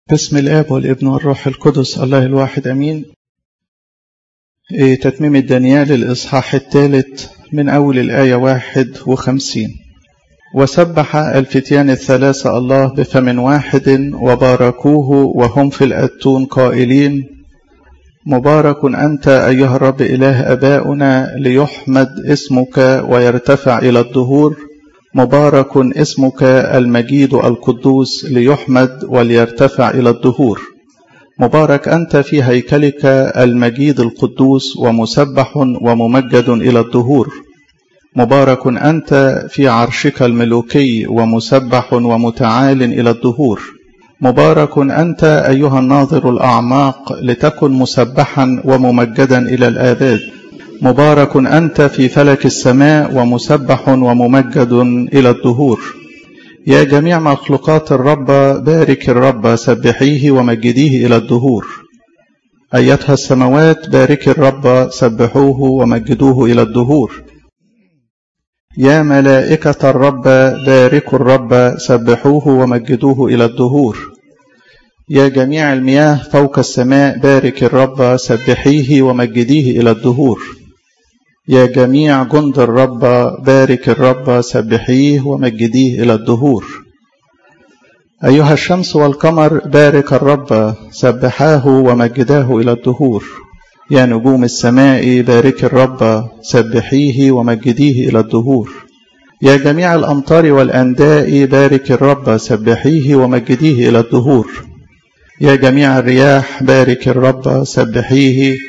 بسم الآب والابن والروح القدس الله الواحد أمين تتميم دانيال الإصحاح الثالث من أول الآية واحد وخمسين وسبح الفتيان الثلاثة الله بفم واحد وباركوه وهم في الأتون قائلين مبارك أنت أيها الرب إله أباؤنا ليحمد اسمك ويرتفع إلى الدهور مبارك اسمك المجيد القدوس ليحمد وليرتفع إلى الدهور مبارك أنت في هيكلك المجيد القدوس ومسبح وممجد إلى الدهور مبارك أنت في عرشك الملوكي ومسبح ومتعال إلى الدهور مبارك أنت أيها الناظر الأعماق لتكن مسبحا وممجدا إلى الآباد مبارك أنت في فلك السماء ومسبح وممجد إلى الدهور يا جميع مخلوقات الرب بارك الرب سبحيه ومجديه إلى الدهور أيتها السماوات بارك الرب سبحوه ومجدوه إلى الدهور يا ملائكة الرب باركوا الرب سبحوه ومجدوه إلى الدهور يا جميع المياه فوق السماء بارك الرب سبحيه ومجديه إلى الدهور يا جميع جند الرب بارك الرب سبحيه ومجديه إلى الدهور أيها الشمس والقمر بارك الرب سبحاه ومجداه إلى الدهور يا نجوم السماء بارك الرب سبحيه ومجديه إلى الدهور يا جميع الأمطار والأنداء بارك الرب سبحيه ومجديه إلى الدهور يا جميع الرياح بارك الرب سبحيه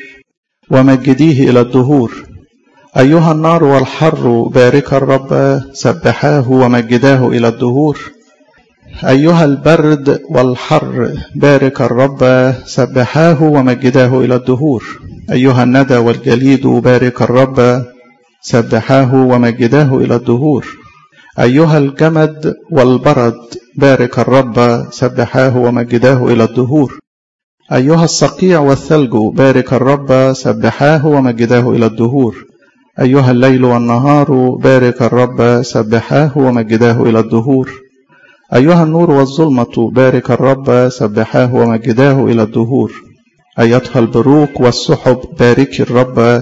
ومجديه إلى الدهور أيها النار والحر بارك الرب سبحاه ومجداه إلى الدهور أيها البرد والحر بارك الرب سبحاه ومجداه إلى الدهور أيها الندى والجليد بارك الرب سبحاه ومجداه إلى الدهور أيها الجمد والبرد بارك الرب سبحاه ومجداه إلى الدهور أيها الصقيع والثلج بارك الرب سبحاه ومجداه إلى الدهور أيها الليل والنهار بارك الرب سبحاه ومجداه إلى الدهور أيها النور والظلمة بارك الرب سبحاه ومجداه إلى الدهور أيتها البروق والسحب بارك الرب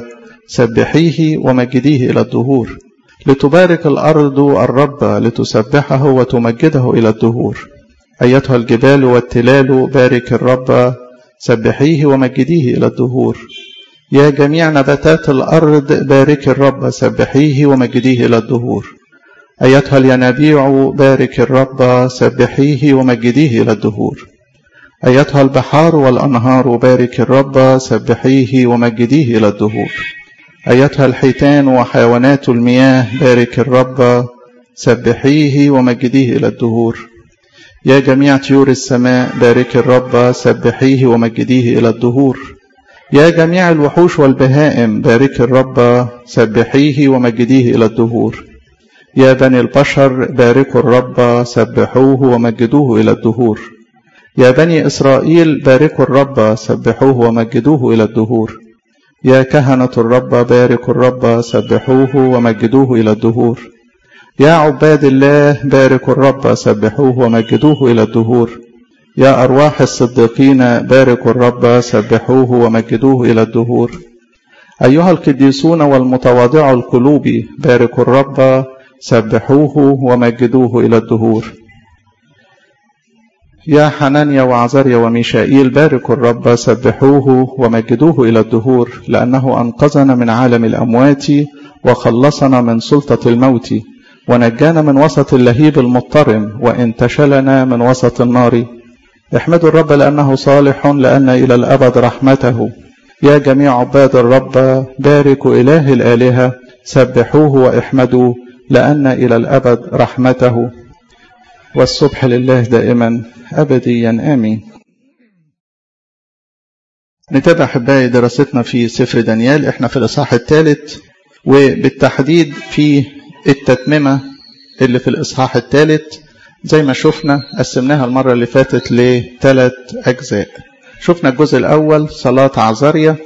سبحيه ومجديه إلى الدهور لتبارك الأرض الرب لتسبحه وتمجده إلى الدهور أيتها الجبال والتلال بارك الرب سبحيه ومجديه إلى الدهور يا جميع نباتات الأرض بارك الرب سبحيه ومجديه إلى الدهور أيتها الينابيع بارك الرب سبحيه ومجديه إلى الدهور أيتها البحار والأنهار بارك الرب سبحيه ومجديه إلى الدهور أيتها الحيتان وحيوانات المياه بارك الرب سبحيه ومجديه إلى الدهور يا جميع طيور السماء بارك الرب سبحيه ومجديه إلى الدهور يا جميع الوحوش والبهائم بارك الرب سبحيه ومجديه إلى الدهور يا بني البشر باركوا الرب سبحوه ومجدوه إلى الدهور يا بني إسرائيل باركوا الرب سبحوه ومجدوه إلى الدهور يا كهنة الرب باركوا الرب سبحوه ومجدوه إلى الدهور يا عباد الله باركوا الرب سبحوه ومجدوه إلى الدهور يا أرواح الصديقين باركوا الرب سبحوه ومجدوه إلى الدهور أيها القديسون والمتواضع القلوب باركوا الرب سبحوه ومجدوه إلى الدهور يا حنانيا وعزريا وميشائيل باركوا الرب سبحوه ومجدوه إلى الدهور لأنه أنقذنا من عالم الأموات وخلصنا من سلطة الموت ونجانا من وسط اللهيب المضطرم وانتشلنا من وسط النار احمدوا الرب لأنه صالح لأن إلى الأبد رحمته يا جميع عباد الرب باركوا إله الآلهة سبحوه واحمدوا لأن إلى الأبد رحمته والصبح لله دائما أبديا آمين نتابع أحبائي دراستنا في سفر دانيال احنا في الإصحاح الثالث وبالتحديد في التتممة اللي في الإصحاح الثالث زي ما شفنا قسمناها المرة اللي فاتت لثلاث أجزاء شفنا الجزء الأول صلاة عزاريا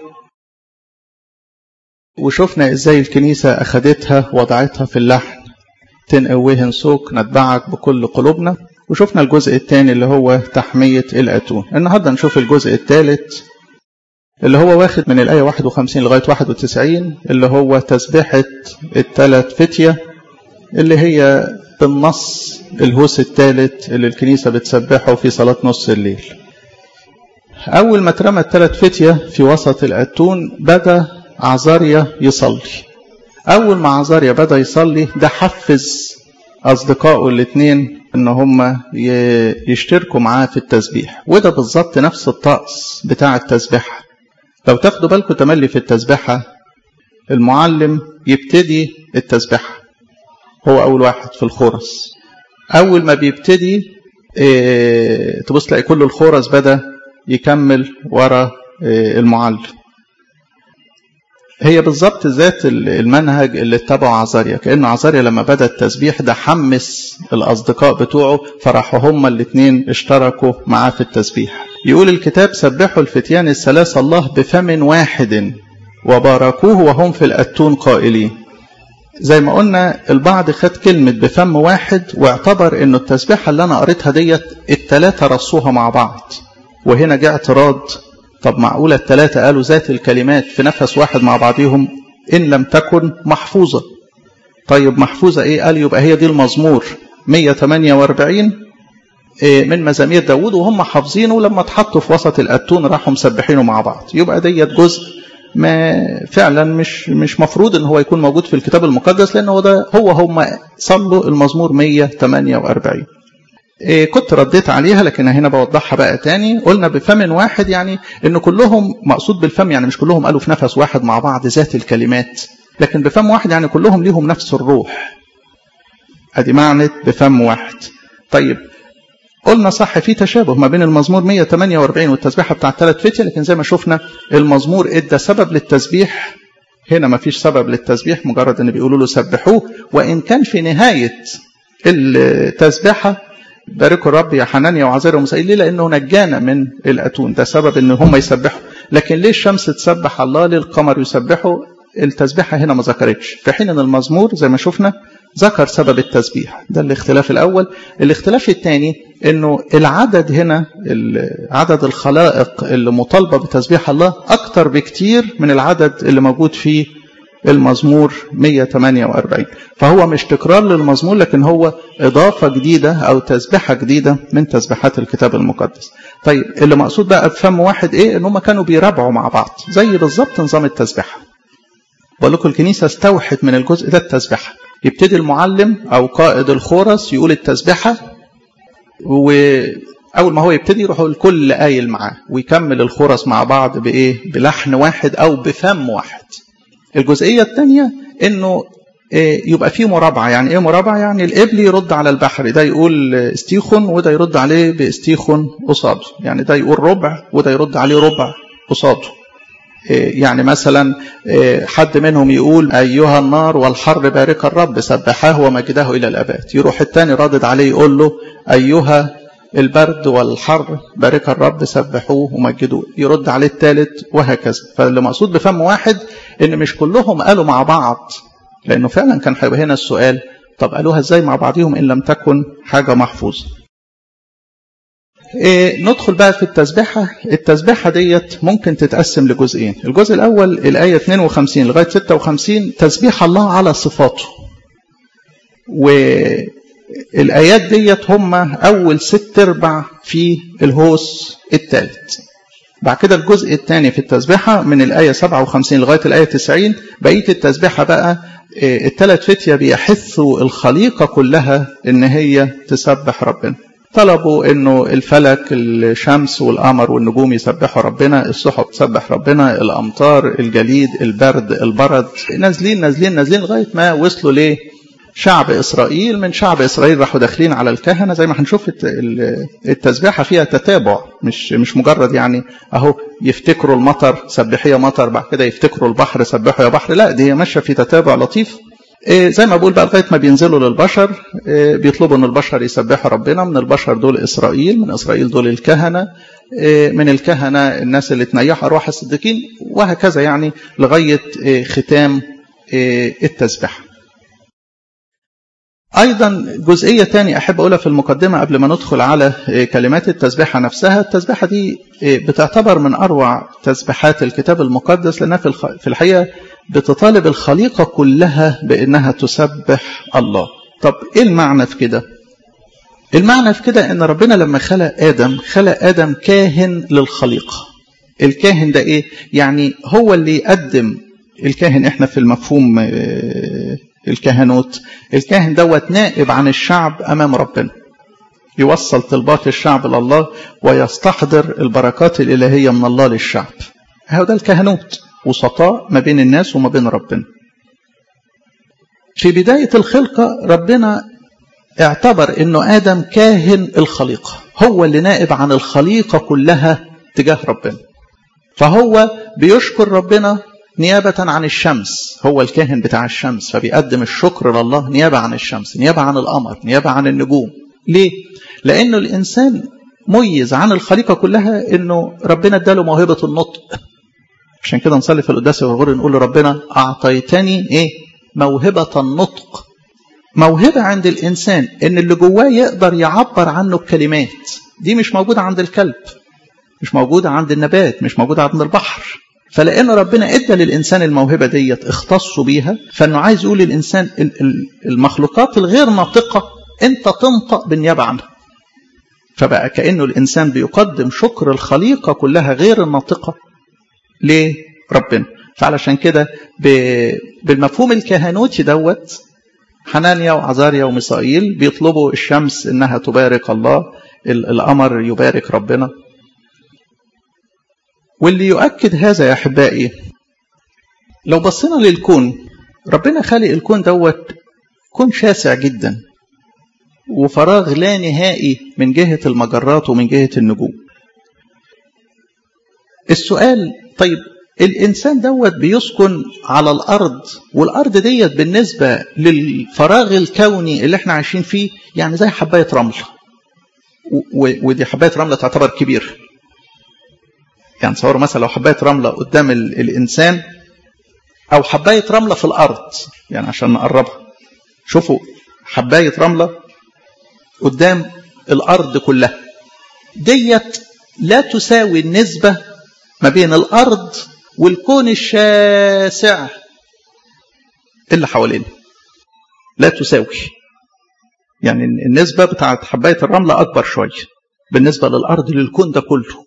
وشفنا إزاي الكنيسة أخدتها وضعتها في اللحن تنقوهن سوق نتبعك بكل قلوبنا وشفنا الجزء الثاني اللي هو تحمية الأتون النهاردة نشوف الجزء الثالث اللي هو واخد من الآية 51 لغاية 91 اللي هو تسبيحة الثلاث فتية اللي هي بالنص الهوس الثالث اللي الكنيسة بتسبحه في صلاة نص الليل أول ما اترمى الثلاث فتية في وسط الأتون بدأ عزاريا يصلي أول ما عزاريا بدأ يصلي ده حفز أصدقائه الاثنين إن هم يشتركوا معاه في التسبيح وده بالظبط نفس الطقس بتاع التسبيحة لو تاخدوا بالكم تملي في التسبيحة المعلم يبتدي التسبيحة هو أول واحد في الخورس أول ما بيبتدي إيه تبص تلاقي كل الخورس بدأ يكمل ورا إيه المعلم هي بالظبط ذات المنهج اللي اتبعه عزاريا كأن عزاريا لما بدأ التسبيح ده حمس الأصدقاء بتوعه فراحوا هما الاثنين اشتركوا معاه في التسبيح يقول الكتاب سبحوا الفتيان الثلاثة الله بفم واحد وباركوه وهم في الأتون قائلين زي ما قلنا البعض خد كلمة بفم واحد واعتبر انه التسبيحة اللي انا قريتها ديت التلاتة رصوها مع بعض وهنا جاء اعتراض طب معقولة التلاتة قالوا ذات الكلمات في نفس واحد مع بعضهم إن لم تكن محفوظة طيب محفوظة إيه قال يبقى هي دي المزمور 148 من مزامير داود وهم حافظينه لما اتحطوا في وسط الأتون راحوا مسبحينه مع بعض يبقى ديت جزء ما فعلا مش مش مفروض ان هو يكون موجود في الكتاب المقدس لان هو ده هو هم صلوا المزمور 148 إيه كنت رديت عليها لكن هنا بوضحها بقى تاني قلنا بفم واحد يعني ان كلهم مقصود بالفم يعني مش كلهم قالوا في نفس واحد مع بعض ذات الكلمات لكن بفم واحد يعني كلهم ليهم نفس الروح ادي معنى بفم واحد طيب قلنا صح في تشابه ما بين المزمور 148 والتسبيحه بتاع الثلاث فتية لكن زي ما شفنا المزمور ادى سبب للتسبيح هنا ما فيش سبب للتسبيح مجرد ان بيقولوا له سبحوه وان كان في نهايه التسبيحه باركوا الرب يا حنانيا وعزير ومسائل ليه لانه نجانا من الاتون ده سبب ان هم يسبحوا لكن ليه الشمس تسبح الله ليه القمر يسبحوا التسبيحه هنا ما ذكرتش في حين ان المزمور زي ما شفنا ذكر سبب التسبيح ده الاختلاف الاول الاختلاف الثاني انه العدد هنا عدد الخلائق اللي مطالبه بتسبيح الله اكتر بكتير من العدد اللي موجود في المزمور 148 فهو مش تكرار للمزمور لكن هو إضافة جديدة أو تسبيحة جديدة من تسبيحات الكتاب المقدس طيب اللي مقصود بقى بفم واحد إيه إن هم كانوا بيرابعوا مع بعض زي بالظبط نظام التسبيحة بقول لكم الكنيسة استوحت من الجزء ده التسبيحة يبتدي المعلم أو قائد الخورس يقول التسبيحة وأول ما هو يبتدي يروحوا الكل قايل معاه ويكمل الخورس مع بعض بإيه بلحن واحد أو بفم واحد الجزئية الثانية انه يبقى في مرابعة يعني ايه مرابعة يعني القبل يرد على البحر ده يقول استيخن وده يرد عليه باستيخن قصاده يعني ده يقول ربع وده يرد عليه ربع قصاده يعني مثلا حد منهم يقول أيها النار والحر بارك الرب سبحاه ومجده إلى الأبد يروح الثاني رادد عليه يقول له أيها البرد والحر بارك الرب سبحوه ومجدوه يرد عليه الثالث وهكذا فاللي مقصود بفم واحد ان مش كلهم قالوا مع بعض لانه فعلا كان هيبقى هنا السؤال طب قالوها ازاي مع بعضهم ان لم تكن حاجه محفوظه إيه ندخل بقى في التسبيحة التسبيحة ديت ممكن تتقسم لجزئين الجزء الأول الآية 52 لغاية 56 تسبيح الله على صفاته والآيات ديت هم أول ست أرباع في الهوس الثالث بعد كده الجزء الثاني في التسبيحة من الآية 57 لغاية الآية 90 بقية التسبيحة بقى الثلاث فتية بيحثوا الخليقة كلها إن هي تسبح ربنا طلبوا انه الفلك الشمس والقمر والنجوم يسبحوا ربنا السحب تسبح ربنا الامطار الجليد البرد البرد نازلين نازلين نازلين لغايه ما وصلوا ليه شعب اسرائيل من شعب اسرائيل راحوا داخلين على الكهنه زي ما هنشوف التسبيحه فيها تتابع مش مش مجرد يعني اهو يفتكروا المطر سبحيه مطر بعد كده يفتكروا البحر سبحوا يا بحر لا دي ماشيه في تتابع لطيف زي ما بقول بقى لغايه ما بينزلوا للبشر بيطلبوا ان البشر يسبحوا ربنا من البشر دول اسرائيل من اسرائيل دول الكهنه من الكهنه الناس اللي تنيحوا ارواح الصديقين وهكذا يعني لغايه ختام التسبيحه أيضا جزئية تاني أحب أقولها في المقدمة قبل ما ندخل على كلمات التسبيحة نفسها التسبيحة دي بتعتبر من أروع تسبيحات الكتاب المقدس لأنها في الحقيقة بتطالب الخليقة كلها بأنها تسبح الله طب إيه المعنى في كده المعنى في كده أن ربنا لما خلق آدم خلق آدم كاهن للخليقة الكاهن ده إيه يعني هو اللي يقدم الكاهن إحنا في المفهوم الكهنوت الكاهن دوت نائب عن الشعب أمام ربنا يوصل طلبات الشعب لله ويستحضر البركات الإلهية من الله للشعب هذا الكهنوت وسطاء ما بين الناس وما بين ربنا في بداية الخلقة ربنا اعتبر انه ادم كاهن الخليقة هو اللي نائب عن الخليقة كلها تجاه ربنا فهو بيشكر ربنا نيابة عن الشمس هو الكاهن بتاع الشمس فبيقدم الشكر لله نيابة عن الشمس نيابة عن القمر نيابة عن النجوم ليه؟ لأنه الإنسان ميز عن الخليقة كلها أنه ربنا اداله موهبة النطق عشان كده نصلي في القداس والغر نقول لربنا أعطيتني إيه؟ موهبة النطق موهبة عند الإنسان إن اللي جواه يقدر يعبر عنه بكلمات دي مش موجودة عند الكلب مش موجودة عند النبات مش موجودة عند البحر فلأن ربنا ادى للإنسان الموهبة ديت اختصوا بيها فإنه عايز يقول للإنسان المخلوقات الغير ناطقة أنت تنطق بالنيابة عنها فبقى كأنه الإنسان بيقدم شكر الخليقة كلها غير الناطقة لربنا فعلشان كده بالمفهوم الكهنوتي دوت حنانيا وعزاريا وميسائيل بيطلبوا الشمس انها تبارك الله القمر يبارك ربنا واللي يؤكد هذا يا احبائي لو بصينا للكون ربنا خالق الكون دوت كون شاسع جدا وفراغ لا نهائي من جهة المجرات ومن جهة النجوم السؤال طيب الإنسان دوت بيسكن على الأرض والأرض ديت بالنسبة للفراغ الكوني اللي احنا عايشين فيه يعني زي حباية رمل ودي حباية رملة تعتبر كبيرة يعني تصوروا مثلا لو حباية رملة قدام الإنسان أو حباية رملة في الأرض يعني عشان نقربها شوفوا حباية رملة قدام الأرض كلها ديت لا تساوي النسبة ما بين الأرض والكون الشاسع اللي حوالينا لا تساوي يعني النسبة بتاعت حباية الرملة أكبر شوية بالنسبة للأرض للكون ده كله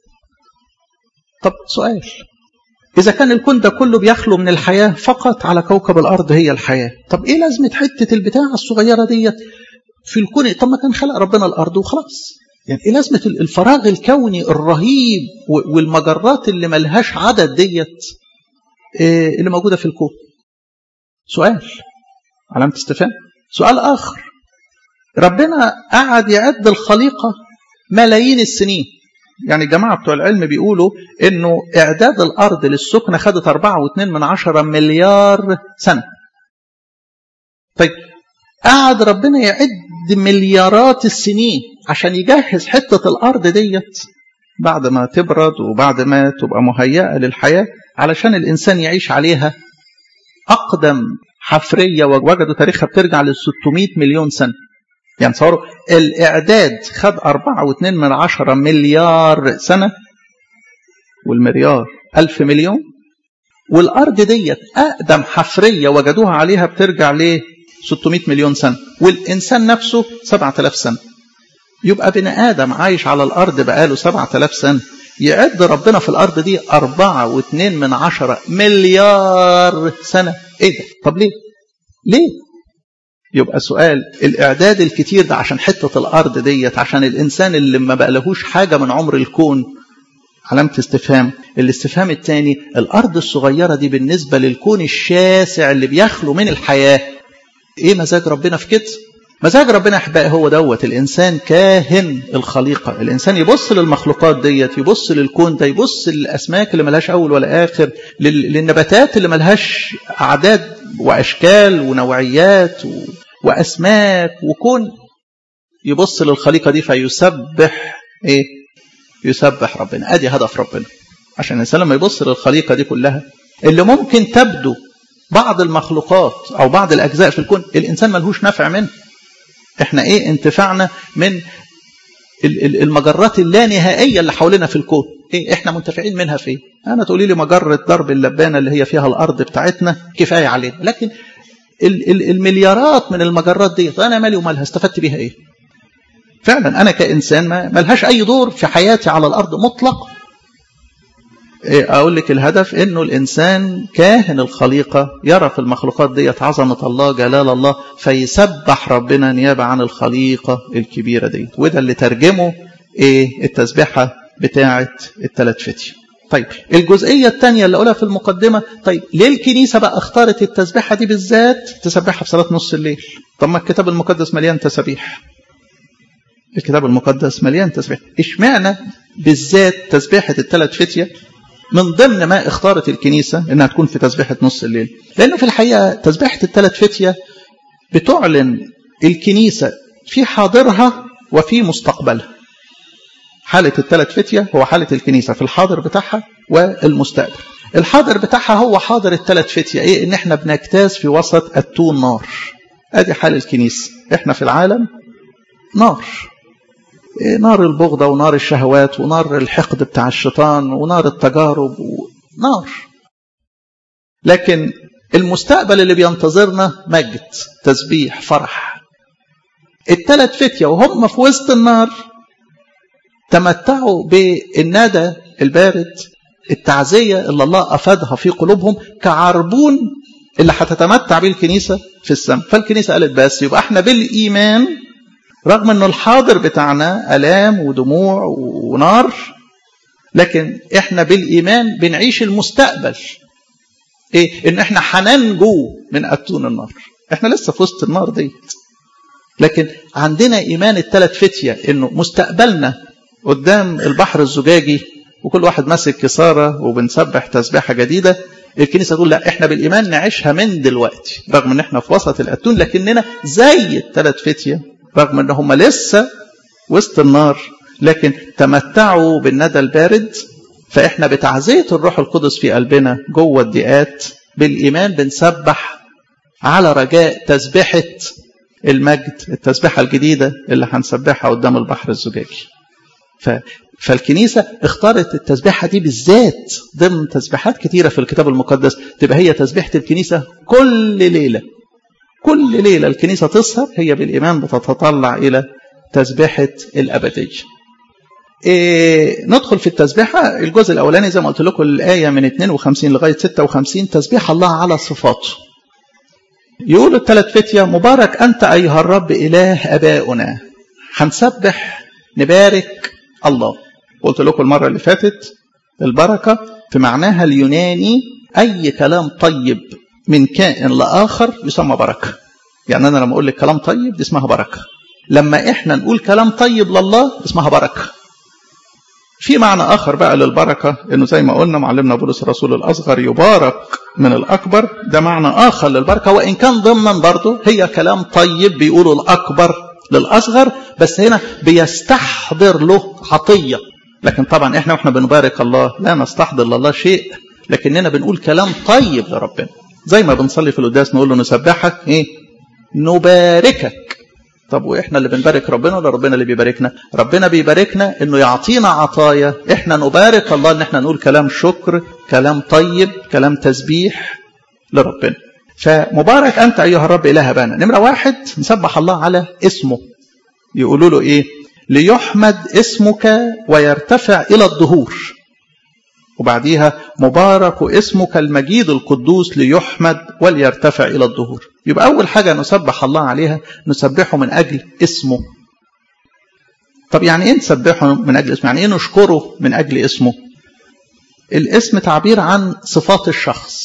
طب سؤال إذا كان الكون ده كله بيخلو من الحياة فقط على كوكب الأرض هي الحياة طب إيه لازمة حتة البتاع الصغيرة ديت في الكون طب ما كان خلق ربنا الأرض وخلاص يعني ايه لازمه الفراغ الكوني الرهيب والمجرات اللي ملهاش عدد ديت إيه اللي موجوده في الكون سؤال علامه استفهام سؤال اخر ربنا قعد يعد الخليقه ملايين السنين يعني الجماعة بتوع العلم بيقولوا انه اعداد الارض للسكنة خدت 4.2 من عشرة مليار سنة طيب قعد ربنا يعد مليارات السنين عشان يجهز حتة الأرض ديت بعد ما تبرد وبعد ما تبقى مهيئة للحياة علشان الإنسان يعيش عليها أقدم حفرية وجدوا تاريخها بترجع لل 600 مليون سنة يعني صاروا الإعداد خد 4.2 من عشرة مليار سنة والمليار ألف مليون والأرض ديت أقدم حفرية وجدوها عليها بترجع ليه 600 مليون سنة والإنسان نفسه 7000 سنة يبقى بني آدم عايش على الأرض بقاله 7000 سنة يعد ربنا في الأرض دي أربعة واثنين من عشرة مليار سنة إيه ده؟ طب ليه؟ ليه؟ يبقى سؤال الإعداد الكتير ده عشان حتة الأرض ديت عشان الإنسان اللي ما بقالهوش حاجة من عمر الكون علامة استفهام الاستفهام الثاني الأرض الصغيرة دي بالنسبة للكون الشاسع اللي بيخلو من الحياة ايه مزاج ربنا في كده مزاج ربنا احبائي هو دوت الانسان كاهن الخليقه الانسان يبص للمخلوقات ديت يبص للكون ده يبص للاسماك اللي ملهاش اول ولا اخر للنباتات اللي ملهاش اعداد واشكال ونوعيات و... واسماك وكون يبص للخليقه دي فيسبح ايه يسبح ربنا ادي هدف ربنا عشان الانسان لما يبص للخليقه دي كلها اللي ممكن تبدو بعض المخلوقات او بعض الاجزاء في الكون الانسان ملهوش نفع منه احنا ايه انتفعنا من المجرات اللانهائيه اللي حوالينا في الكون ايه احنا منتفعين منها في ايه انا تقولي لي مجره درب اللبانه اللي هي فيها الارض بتاعتنا كفايه علينا لكن المليارات من المجرات دي انا مالي ومالها استفدت بيها ايه فعلا انا كانسان ما ملهاش اي دور في حياتي على الارض مطلق اقول لك الهدف انه الانسان كاهن الخليقه يرى في المخلوقات ديت عظمه الله جلال الله فيسبح ربنا نيابه عن الخليقه الكبيره ديت وده اللي ترجمه ايه التسبيحه بتاعه الثلاث فتي طيب الجزئيه الثانيه اللي اقولها في المقدمه طيب ليه الكنيسه بقى اختارت التسبيحه دي بالذات تسبحها في صلاه نص الليل طب ما الكتاب المقدس مليان تسابيح الكتاب المقدس مليان تسبيح اشمعنى بالذات تسبيحه الثلاث فتيه من ضمن ما اختارت الكنيسة انها تكون في تسبيحة نص الليل لانه في الحقيقة تسبيحة الثلاث فتية بتعلن الكنيسة في حاضرها وفي مستقبلها حالة الثلاث فتية هو حالة الكنيسة في الحاضر بتاعها والمستقبل الحاضر بتاعها هو حاضر الثلاث فتية ايه ان احنا بنجتاز في وسط التون نار ادي حال الكنيسة احنا في العالم نار نار البغضة ونار الشهوات ونار الحقد بتاع الشيطان ونار التجارب نار لكن المستقبل اللي بينتظرنا مجد تسبيح فرح الثلاث فتية وهم في وسط النار تمتعوا بالندى البارد التعزية اللي الله أفادها في قلوبهم كعربون اللي هتتمتع بيه الكنيسة في السماء فالكنيسة قالت بس يبقى احنا بالإيمان رغم انه الحاضر بتاعنا الام ودموع ونار لكن احنا بالايمان بنعيش المستقبل ايه ان احنا هننجو من اتون النار احنا لسه في وسط النار دي لكن عندنا ايمان الثلاث فتيه انه مستقبلنا قدام البحر الزجاجي وكل واحد ماسك كساره وبنسبح تسبيحه جديده الكنيسه تقول لا احنا بالايمان نعيشها من دلوقتي رغم ان احنا في وسط الاتون لكننا زي الثلاث فتيه رغم ان هم لسه وسط النار لكن تمتعوا بالندى البارد فاحنا بتعزيه الروح القدس في قلبنا جوه الضيقات بالايمان بنسبح على رجاء تسبحه المجد التسبيحه الجديده اللي هنسبحها قدام البحر الزجاجي ف فالكنيسه اختارت التسبيحه دي بالذات ضمن تسبيحات كتيره في الكتاب المقدس تبقى هي تسبيحه الكنيسه كل ليله كل ليلة الكنيسة تسهر هي بالإيمان بتتطلع إلى تسبيحة الأبدية إيه ندخل في التسبيحة الجزء الأولاني زي ما قلت لكم الآية من 52 لغاية 56 تسبيح الله على صفاته يقول الثلاث فتية مبارك أنت أيها الرب إله أبائنا هنسبح نبارك الله قلت لكم المرة اللي فاتت البركة في معناها اليوناني أي كلام طيب من كائن لآخر يسمى بركة يعني أنا لما أقول لك كلام طيب دي اسمها بركة لما إحنا نقول كلام طيب لله اسمها بركة في معنى آخر بقى للبركة إنه زي ما قلنا معلمنا بولس الرسول الأصغر يبارك من الأكبر ده معنى آخر للبركة وإن كان ضمنا برضه هي كلام طيب بيقولوا الأكبر للأصغر بس هنا بيستحضر له عطية لكن طبعا إحنا وإحنا بنبارك الله لا نستحضر لله شيء لكننا بنقول كلام طيب لربنا زي ما بنصلي في القداس نقول له نسبحك ايه نباركك طب واحنا اللي بنبارك ربنا ولا ربنا اللي بيباركنا ربنا بيباركنا انه يعطينا عطايا احنا نبارك الله ان احنا نقول كلام شكر كلام طيب كلام تسبيح لربنا فمبارك انت ايها الرب اله ابانا نمره واحد نسبح الله على اسمه يقولوا له ايه ليحمد اسمك ويرتفع الى الظهور وبعديها مبارك اسمك المجيد القدوس ليحمد وليرتفع إلى الظهور يبقى أول حاجة نسبح الله عليها نسبحه من أجل اسمه طب يعني إيه نسبحه من أجل اسمه يعني إيه نشكره من أجل اسمه الاسم تعبير عن صفات الشخص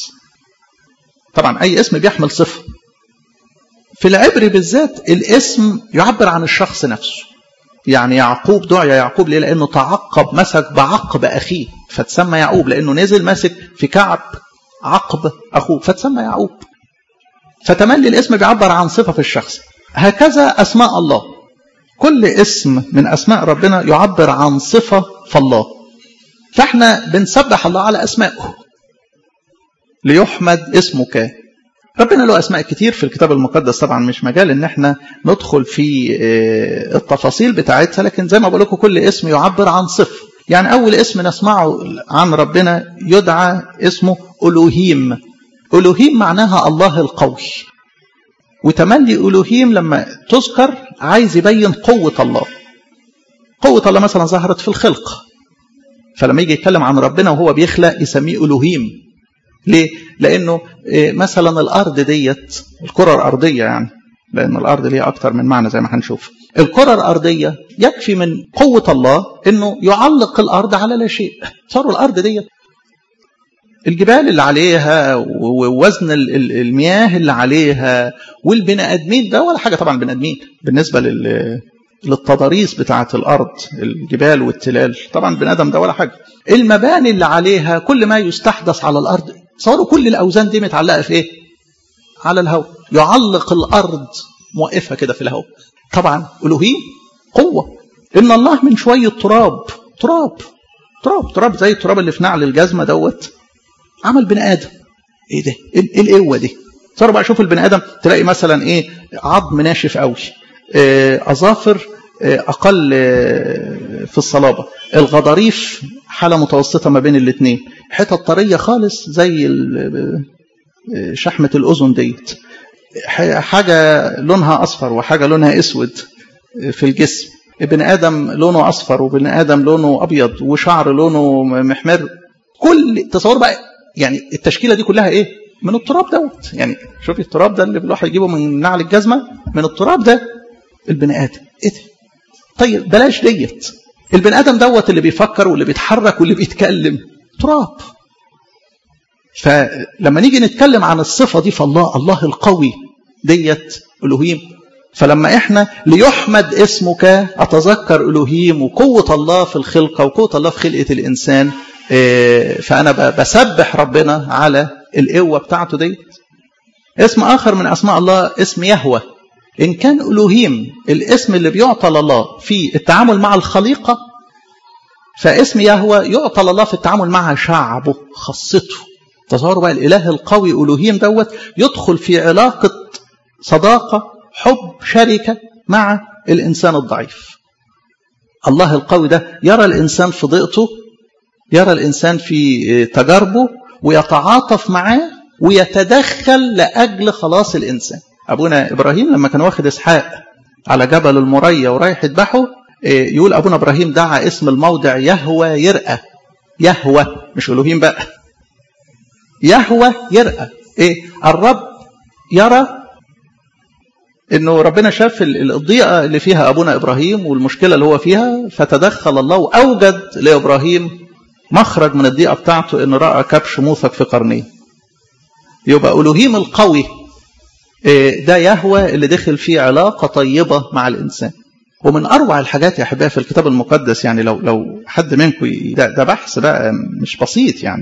طبعا أي اسم بيحمل صفة في العبري بالذات الاسم يعبر عن الشخص نفسه يعني يعقوب دعي يعقوب ليه لأنه تعقب مسك بعقب أخيه فتسمى يعقوب لأنه نزل ماسك في كعب عقب أخوه فتسمى يعقوب فتملي الاسم بيعبر عن صفة في الشخص هكذا أسماء الله كل اسم من أسماء ربنا يعبر عن صفة في الله فاحنا بنسبح الله على أسمائه ليحمد اسمك ربنا له أسماء كتير في الكتاب المقدس طبعا مش مجال إن احنا ندخل في التفاصيل بتاعتها لكن زي ما بقول لكم كل اسم يعبر عن صفة يعني أول اسم نسمعه عن ربنا يدعى اسمه ألوهيم ألوهيم معناها الله القوي وتملي ألوهيم لما تذكر عايز يبين قوة الله قوة الله مثلا ظهرت في الخلق فلما يجي يتكلم عن ربنا وهو بيخلق يسميه ألوهيم ليه؟ لأنه مثلا الأرض ديت الكرة الأرضية يعني لأن الأرض ليها أكتر من معنى زي ما هنشوف الكرة الأرضية يكفي من قوة الله أنه يعلق الأرض على لا شيء صاروا الأرض ديت الجبال اللي عليها ووزن المياه اللي عليها والبني ادمين ده ولا حاجه طبعا بني ادمين بالنسبه لل للتضاريس بتاعه الارض الجبال والتلال طبعا بني ادم ده ولا حاجه المباني اللي عليها كل ما يستحدث على الارض صاروا كل الاوزان دي متعلقه في ايه على الهواء يعلق الارض موقفها كده في الهواء طبعا الوهيم قوه ان الله من شويه تراب تراب تراب تراب زي التراب اللي في نعل الجزمه دوت عمل بني ادم ايه ده ايه القوه دي صار بقى شوف البني ادم تلاقي مثلا ايه عظم ناشف قوي إيه اظافر إيه اقل إيه في الصلابه الغضاريف حاله متوسطه ما بين الاثنين حتت طريه خالص زي شحمه الاذن ديت حاجه لونها اصفر وحاجه لونها اسود في الجسم ابن ادم لونه اصفر وابن ادم لونه ابيض وشعر لونه محمر كل تصور بقى يعني التشكيله دي كلها ايه من التراب دوت يعني شوفي التراب ده اللي الواحد يجيبه من نعل الجزمه من التراب ده البني ادم ايه ده طيب بلاش ديت البني ادم دوت اللي بيفكر واللي بيتحرك واللي بيتكلم تراب فلما نيجي نتكلم عن الصفه دي فالله الله القوي ديت الوهيم فلما احنا ليحمد اسمك اتذكر الوهيم وقوه الله في الخلقه وقوه الله في خلقه الانسان فأنا بسبح ربنا على القوة بتاعته دي اسم آخر من أسماء الله اسم يهوى إن كان ألوهيم الاسم اللي بيعطى لله في التعامل مع الخليقة فاسم يهوى يعطى لله في التعامل مع شعبه خاصته تصوروا بقى الإله القوي ألوهيم دوت يدخل في علاقة صداقة حب شركة مع الإنسان الضعيف الله القوي ده يرى الإنسان في ضيقته يرى الإنسان في تجاربه ويتعاطف معاه ويتدخل لأجل خلاص الإنسان أبونا إبراهيم لما كان واخد إسحاق على جبل المريا ورايح يذبحه يقول أبونا إبراهيم دعا اسم الموضع يهوى يرأى يهوى مش ألوهيم بقى يهوى يرأى إيه الرب يرى انه ربنا شاف الضيقه اللي فيها ابونا ابراهيم والمشكله اللي هو فيها فتدخل الله واوجد لابراهيم مخرج من الضيقه بتاعته ان راى كبش موثق في قرنيه يبقى الوهيم القوي ده يهوى اللي دخل فيه علاقه طيبه مع الانسان ومن اروع الحاجات يا احبائي في الكتاب المقدس يعني لو لو حد منكم ده, ده بحث بقى مش بسيط يعني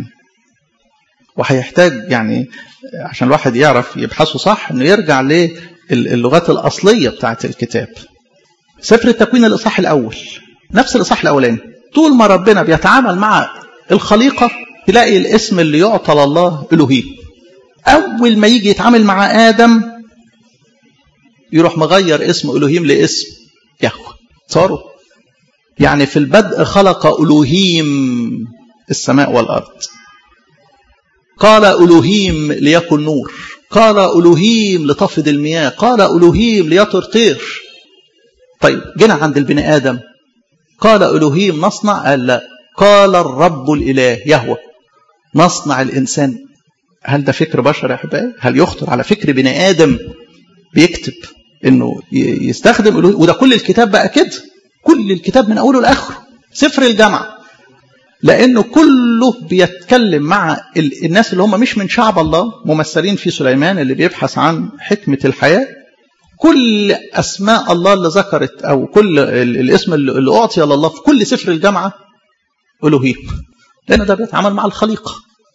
وهيحتاج يعني عشان الواحد يعرف يبحثه صح انه يرجع للغات الاصليه بتاعت الكتاب سفر التكوين الاصحاح الاول نفس الاصحاح الاولاني طول ما ربنا بيتعامل مع الخليقة تلاقي الاسم اللي يعطى لله إلهيم أول ما يجي يتعامل مع آدم يروح مغير اسم إلهيم لاسم يهوه صاروا يعني في البدء خلق ألوهيم السماء والأرض قال ألوهيم ليكن نور قال ألوهيم لتفض المياه قال ألوهيم ليطر طير طيب جينا عند البني آدم قال ألوهيم نصنع قال لا قال الرب الإله يهوى نصنع الإنسان هل ده فكر بشر يا أحبائي هل يخطر على فكر بني آدم بيكتب إنه يستخدم ألوهيم وده كل الكتاب بقى كده كل الكتاب من أوله لآخره سفر الجامعة لأنه كله بيتكلم مع الناس اللي هم مش من شعب الله ممثلين في سليمان اللي بيبحث عن حكمة الحياة كل أسماء الله اللي ذكرت أو كل الاسم اللي أعطي لله في كل سفر الجامعة ألوهيم لأن ده بيتعامل مع الخليقة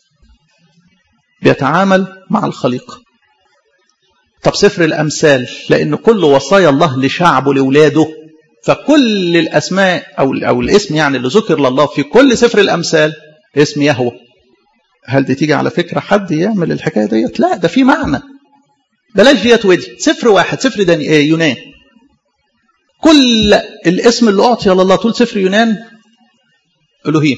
بيتعامل مع الخليقة طب سفر الأمثال لأن كل وصايا الله لشعبه لأولاده فكل الأسماء أو, أو الاسم يعني اللي ذكر لله في كل سفر الأمثال اسم يهوه هل دي تيجي على فكرة حد يعمل الحكاية ديت لا ده في معنى بلاش ديت ودي سفر واحد سفر داني إيه يونان كل الاسم اللي أعطي لله طول سفر يونان ألوهيم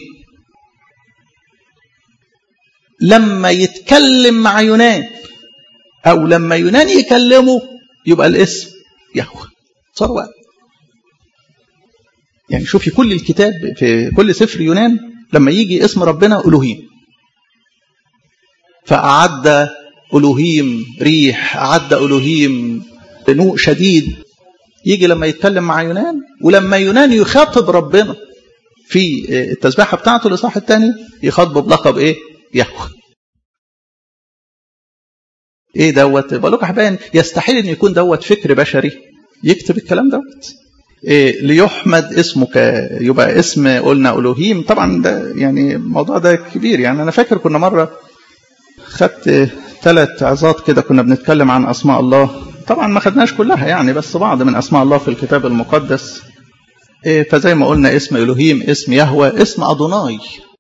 لما يتكلم مع يونان أو لما يونان يكلمه يبقى الاسم يهوه صار واحد يعني شوفي كل الكتاب في كل سفر يونان لما يجي اسم ربنا ألوهيم فأعد ألوهيم ريح أعد ألوهيم بنوء شديد يجي لما يتكلم مع يونان ولما يونان يخاطب ربنا في التسبيحة بتاعته الإصحاح الثاني يخاطبه بلقب إيه؟ يهوه ايه دوت بقول لكم احبائي يستحيل ان يكون دوت فكر بشري يكتب الكلام دوت إيه ليحمد اسمك يبقى اسم قلنا الوهيم طبعا ده يعني الموضوع ده كبير يعني انا فاكر كنا مره خدت ثلاث عظات كده كنا بنتكلم عن اسماء الله طبعا ما خدناش كلها يعني بس بعض من اسماء الله في الكتاب المقدس إيه فزي ما قلنا اسم الوهيم اسم يهوى اسم ادوناي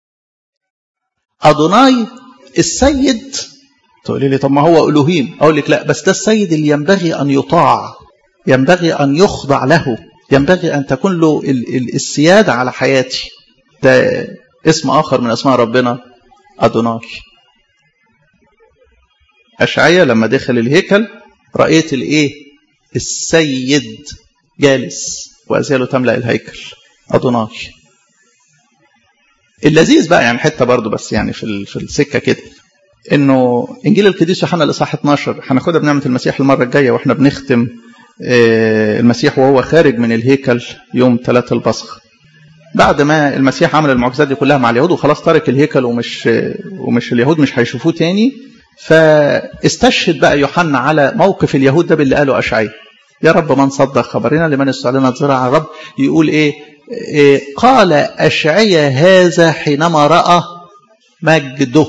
ادوناي السيد تقولي لي طب ما هو الوهيم اقول لك لا بس ده السيد اللي ينبغي ان يطاع ينبغي ان يخضع له ينبغي ان تكون له السياده على حياتي ده اسم اخر من اسماء ربنا ادوناي اشعيا لما دخل الهيكل رايت الايه السيد جالس وازياله تملا الهيكل ادوناي اللذيذ بقى يعني حته برضه بس يعني في في السكه كده انه انجيل القديس يوحنا الاصحاح 12 هناخدها بنعمه المسيح المره الجايه واحنا بنختم المسيح وهو خارج من الهيكل يوم ثلاثة البصخ بعد ما المسيح عمل المعجزات دي كلها مع اليهود وخلاص ترك الهيكل ومش ومش اليهود مش هيشوفوه تاني فاستشهد بقى يوحنا على موقف اليهود ده باللي قاله اشعياء يا رب من صدق خبرنا لمن استعلنا الزرع الرب يقول ايه, إيه قال اشعياء هذا حينما راى مجده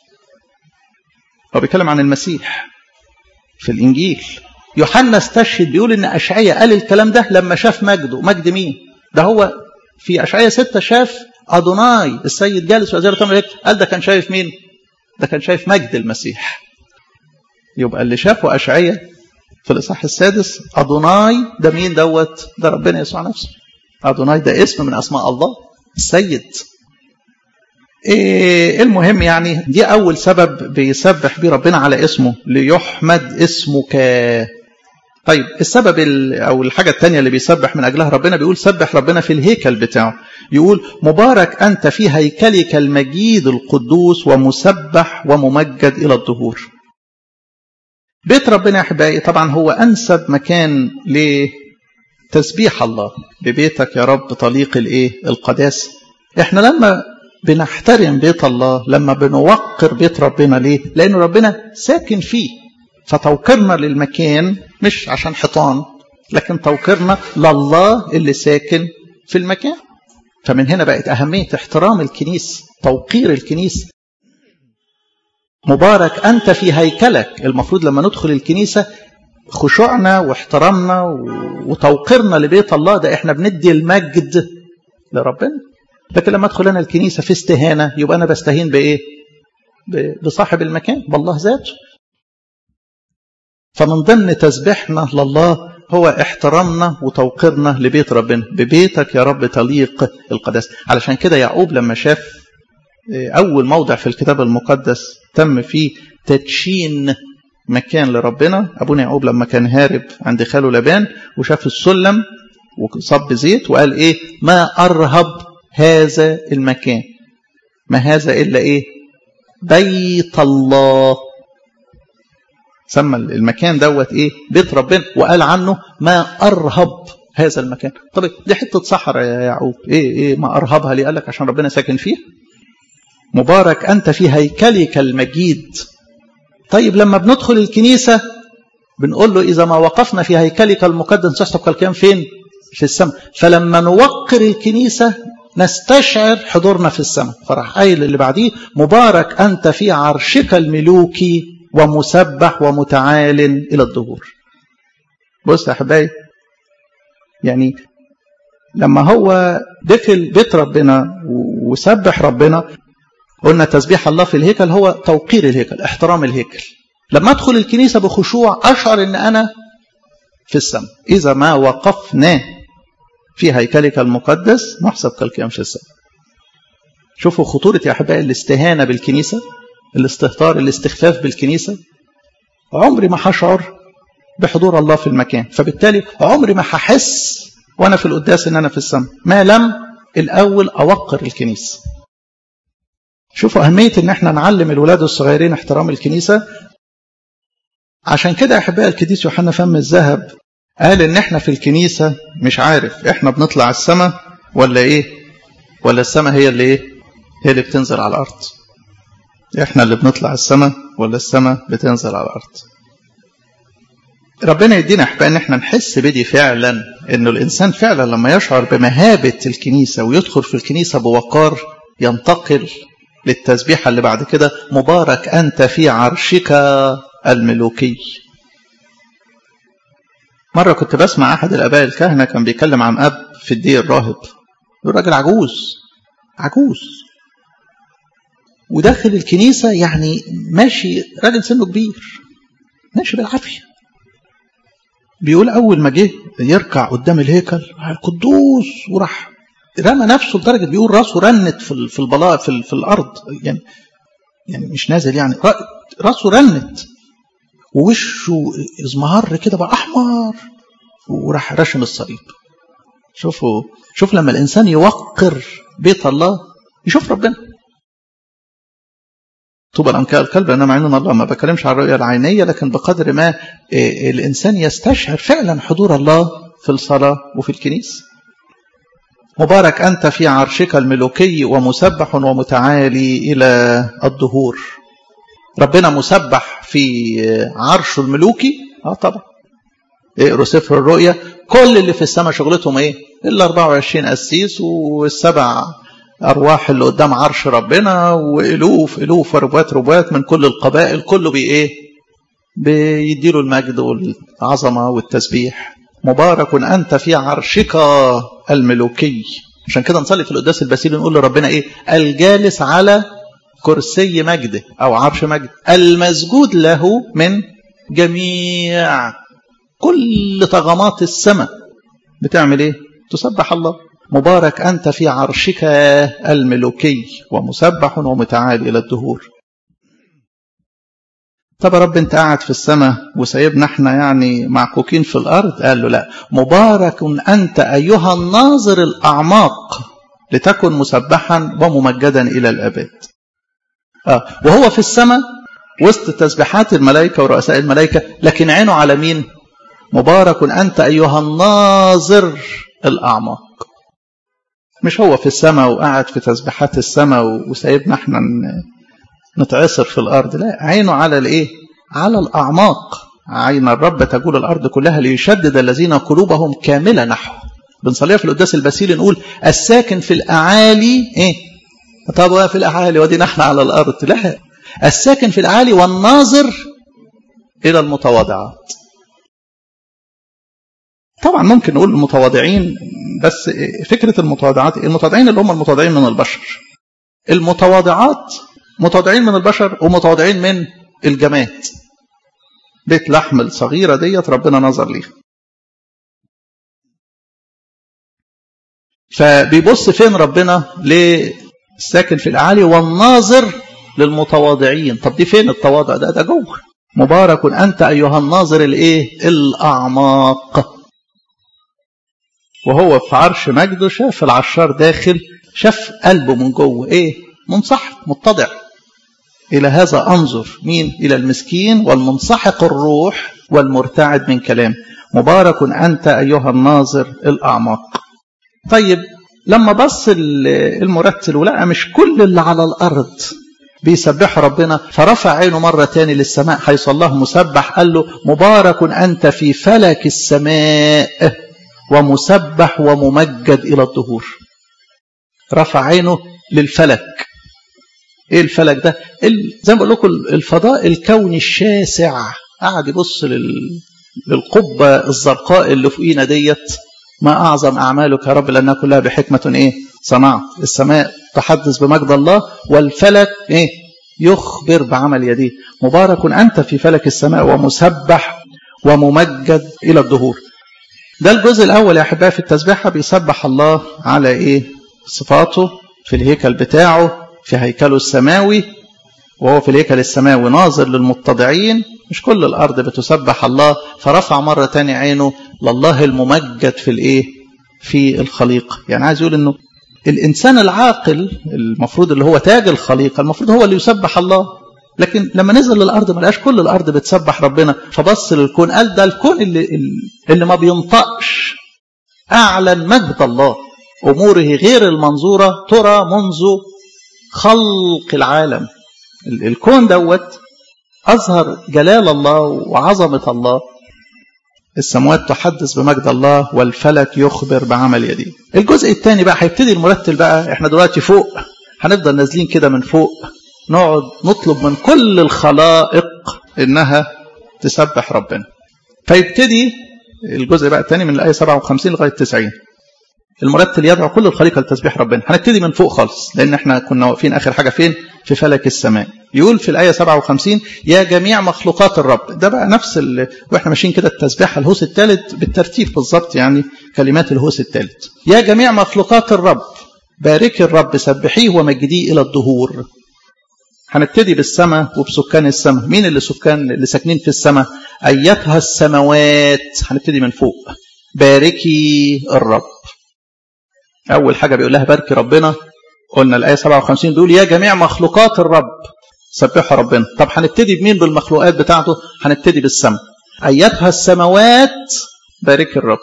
هو بيتكلم عن المسيح في الانجيل يوحنا استشهد بيقول ان اشعياء قال الكلام ده لما شاف مجده مجد مين ده هو في اشعياء ستة شاف ادوناي السيد جالس وزير تمر قال ده كان شايف مين ده كان شايف مجد المسيح يبقى اللي شافه اشعياء في الاصحاح السادس ادوناي ده مين دوت ده ربنا يسوع نفسه ادوناي ده اسم من اسماء الله السيد إيه المهم يعني دي أول سبب بيسبح بيه ربنا على اسمه ليحمد اسمك طيب السبب أو الحاجة الثانية اللي بيسبح من أجلها ربنا بيقول سبح ربنا في الهيكل بتاعه يقول مبارك أنت في هيكلك المجيد القدوس ومسبح وممجد إلى الظهور بيت ربنا يا أحبائي طبعا هو أنسب مكان لتسبيح الله ببيتك يا رب طليق الإيه القداسة احنا لما بنحترم بيت الله لما بنوقر بيت ربنا ليه لأن ربنا ساكن فيه فتوقيرنا للمكان مش عشان حيطان لكن توقيرنا لله اللي ساكن في المكان فمن هنا بقت أهمية احترام الكنيسة توقير الكنيسة مبارك أنت في هيكلك المفروض لما ندخل الكنيسة خشوعنا واحترامنا وتوقيرنا لبيت الله ده احنا بندي المجد لربنا لكن لما ادخل انا الكنيسه في استهانه يبقى انا بستهين بايه؟ بصاحب المكان بالله ذاته. فمن ضمن تسبيحنا لله هو احترامنا وتوقيرنا لبيت ربنا ببيتك يا رب تليق القداسه علشان كده يعقوب لما شاف اول موضع في الكتاب المقدس تم فيه تدشين مكان لربنا ابونا يعقوب لما كان هارب عند خاله لبان وشاف السلم وصب زيت وقال ايه ما ارهب هذا المكان ما هذا إلا إيه بيت الله سمى المكان دوت إيه بيت ربنا وقال عنه ما أرهب هذا المكان طب دي حتة صحراء يا يعقوب إيه إيه ما أرهبها ليه قال لك عشان ربنا ساكن فيه مبارك أنت في هيكلك المجيد طيب لما بندخل الكنيسة بنقول له إذا ما وقفنا في هيكلك المقدس تحسب كالكام فين في السماء فلما نوقر الكنيسة نستشعر حضورنا في السماء فراح قايل اللي بعديه مبارك أنت في عرشك الملوكي ومسبح ومتعال إلى الظهور بص يا أحبائي يعني لما هو دخل بيت ربنا وسبح ربنا قلنا تسبيح الله في الهيكل هو توقير الهيكل احترام الهيكل لما ادخل الكنيسة بخشوع اشعر ان انا في السماء اذا ما وقفنا في هيكلك المقدس نحسب كالقيام في السماء شوفوا خطورة يا احبائي الاستهانة بالكنيسة الاستهتار الاستخفاف بالكنيسة عمري ما هشعر بحضور الله في المكان فبالتالي عمري ما هحس وانا في القداس ان انا في السماء ما لم الاول اوقر الكنيسه شوفوا اهميه ان احنا نعلم الولاد الصغيرين احترام الكنيسه عشان كده يا احبائي القديس يوحنا فم الذهب قال ان احنا في الكنيسه مش عارف احنا بنطلع السماء ولا ايه ولا السماء هي اللي ايه هي اللي بتنزل على الارض احنا اللي بنطلع السماء ولا السماء بتنزل على الارض ربنا يدينا احبائي ان احنا نحس بدي فعلا انه الانسان فعلا لما يشعر بمهابه الكنيسه ويدخل في الكنيسه بوقار ينتقل للتسبيحه اللي بعد كده مبارك انت في عرشك الملوكي مره كنت بسمع احد الاباء الكهنه كان بيتكلم عن اب في الدير راهب راجل عجوز عجوز وداخل الكنيسه يعني ماشي راجل سنه كبير ماشي بالعافيه بيقول اول ما جه يركع قدام الهيكل القدوس وراح رمى نفسه لدرجه بيقول راسه رنت في في البلاء في, في الارض يعني يعني مش نازل يعني راسه رنت ووشه ازمهر كده بقى احمر وراح رشم الصليب شوفوا شوف لما الانسان يوقر بيت الله يشوف ربنا طوبى الأنكاء القلب أنا معين الله ما بكلمش عن الرؤية العينية لكن بقدر ما الإنسان يستشعر فعلا حضور الله في الصلاة وفي الكنيسة مبارك أنت في عرشك الملوكي ومسبح ومتعالي إلى الدهور ربنا مسبح في عرشه الملوكي اه طبعا اقروا سفر الرؤيا كل اللي في السماء شغلتهم ايه الا 24 قسيس والسبع أرواح اللي قدام عرش ربنا وألوف ألوف وربوات ربوات من كل القبائل كله بي إيه بيديله المجد والعظمة والتسبيح مبارك أنت في عرشك الملوكي عشان كده نصلي في القداس البسيل نقول لربنا إيه الجالس على كرسي مجده أو عرش مجد المسجود له من جميع كل طغمات السماء بتعمل إيه تسبح الله مبارك أنت في عرشك الملوكي ومسبح ومتعالي إلى الدهور طب يا رب انت قاعد في السماء وسايبنا احنا يعني معكوكين في الارض قال له لا مبارك انت ايها الناظر الاعماق لتكن مسبحا وممجدا الى الابد آه. وهو في السماء وسط تسبيحات الملائكه ورؤساء الملائكه لكن عينه على مين مبارك انت ايها الناظر الاعماق مش هو في السماء وقاعد في تسبيحات السماء وسايبنا احنا نتعصر في الارض لا عينه على الايه على الاعماق عين الرب تجول الارض كلها ليشدد الذين قلوبهم كامله نحوه بنصليها في القداس البسيل نقول الساكن في الاعالي ايه طب في الاعالي ودينا احنا على الارض لا الساكن في الاعالي والناظر الى المتواضعات طبعا ممكن نقول المتواضعين بس فكرة المتواضعات المتواضعين اللي هم المتواضعين من البشر المتواضعات متواضعين من البشر ومتواضعين من الجماد بيت لحم الصغيرة ديت ربنا نظر ليها فبيبص فين ربنا للساكن في الأعالي والناظر للمتواضعين طب دي فين التواضع ده ده جوه مبارك أنت أيها الناظر الإيه الأعماق وهو في عرش مجده شاف العشار داخل شاف قلبه من جوه ايه منصحق متضع الى هذا انظر مين الى المسكين والمنسحق الروح والمرتعد من كلام مبارك انت ايها الناظر الاعماق طيب لما بص المرتل ولقى مش كل اللي على الارض بيسبح ربنا فرفع عينه مرة تاني للسماء حيث الله مسبح قال له مبارك أنت في فلك السماء ومسبح وممجد إلى الظهور رفع عينه للفلك ايه الفلك ده زي ما بقول لكم الفضاء الكوني الشاسع قعد يبص لل... للقبة الزرقاء اللي فوقينا ديت ما أعظم أعمالك يا رب لأنها كلها بحكمة إيه صنعت السماء تحدث بمجد الله والفلك إيه يخبر بعمل يديه مبارك أنت في فلك السماء ومسبح وممجد إلى الدهور ده الجزء الأول يا أحبائي في التسبيحة بيسبح الله على إيه صفاته في الهيكل بتاعه في هيكله السماوي وهو في الهيكل السماوي ناظر للمتضعين مش كل الأرض بتسبح الله فرفع مرة تاني عينه لله الممجد في الإيه في الخليقة يعني عايز يقول إنه الإنسان العاقل المفروض اللي هو تاج الخليقة المفروض هو اللي يسبح الله لكن لما نزل للأرض ما لقاش كل الأرض بتسبح ربنا فبص للكون قال ده الكون اللي, اللي ما بينطقش أعلن مجد الله أموره غير المنظورة ترى منذ خلق العالم الكون دوت أظهر جلال الله وعظمة الله السماوات تحدث بمجد الله والفلك يخبر بعمل يديه الجزء الثاني بقى هيبتدي المرتل بقى احنا دلوقتي فوق هنفضل نازلين كده من فوق نقعد نطلب من كل الخلائق انها تسبح ربنا فيبتدي الجزء بقى الثاني من الايه 57 لغايه 90 المرتل يدعو كل الخليقه لتسبيح ربنا هنبتدي من فوق خالص لان احنا كنا واقفين اخر حاجه فين في فلك السماء يقول في الايه 57 يا جميع مخلوقات الرب ده بقى نفس ال... واحنا ماشيين كده التسبيحه الهوس الثالث بالترتيب بالظبط يعني كلمات الهوس الثالث يا جميع مخلوقات الرب باركي الرب سبحيه ومجديه الى الدهور هنبتدي بالسماء وبسكان السماء مين اللي سكان اللي ساكنين في السماء ايتها السماوات هنبتدي من فوق باركي الرب اول حاجه بيقول لها باركي ربنا قلنا الايه 57 بيقول يا جميع مخلوقات الرب سبحوا ربنا طب هنبتدي بمين بالمخلوقات بتاعته هنبتدي بالسماء ايتها السماوات بارك الرب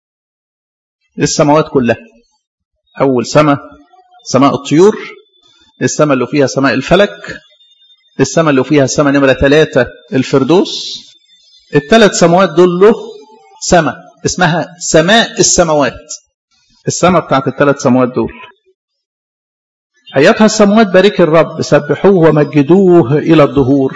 السماوات كلها اول سماء سماء الطيور السماء اللي فيها سماء الفلك السماء اللي فيها سماء نمرة ثلاثة الفردوس الثلاث سماوات دول له سماء اسمها سماء السماوات السماء بتاعت الثلاث سماوات دول أيتها السماوات بارك الرب سبحوه ومجدوه إلى الدهور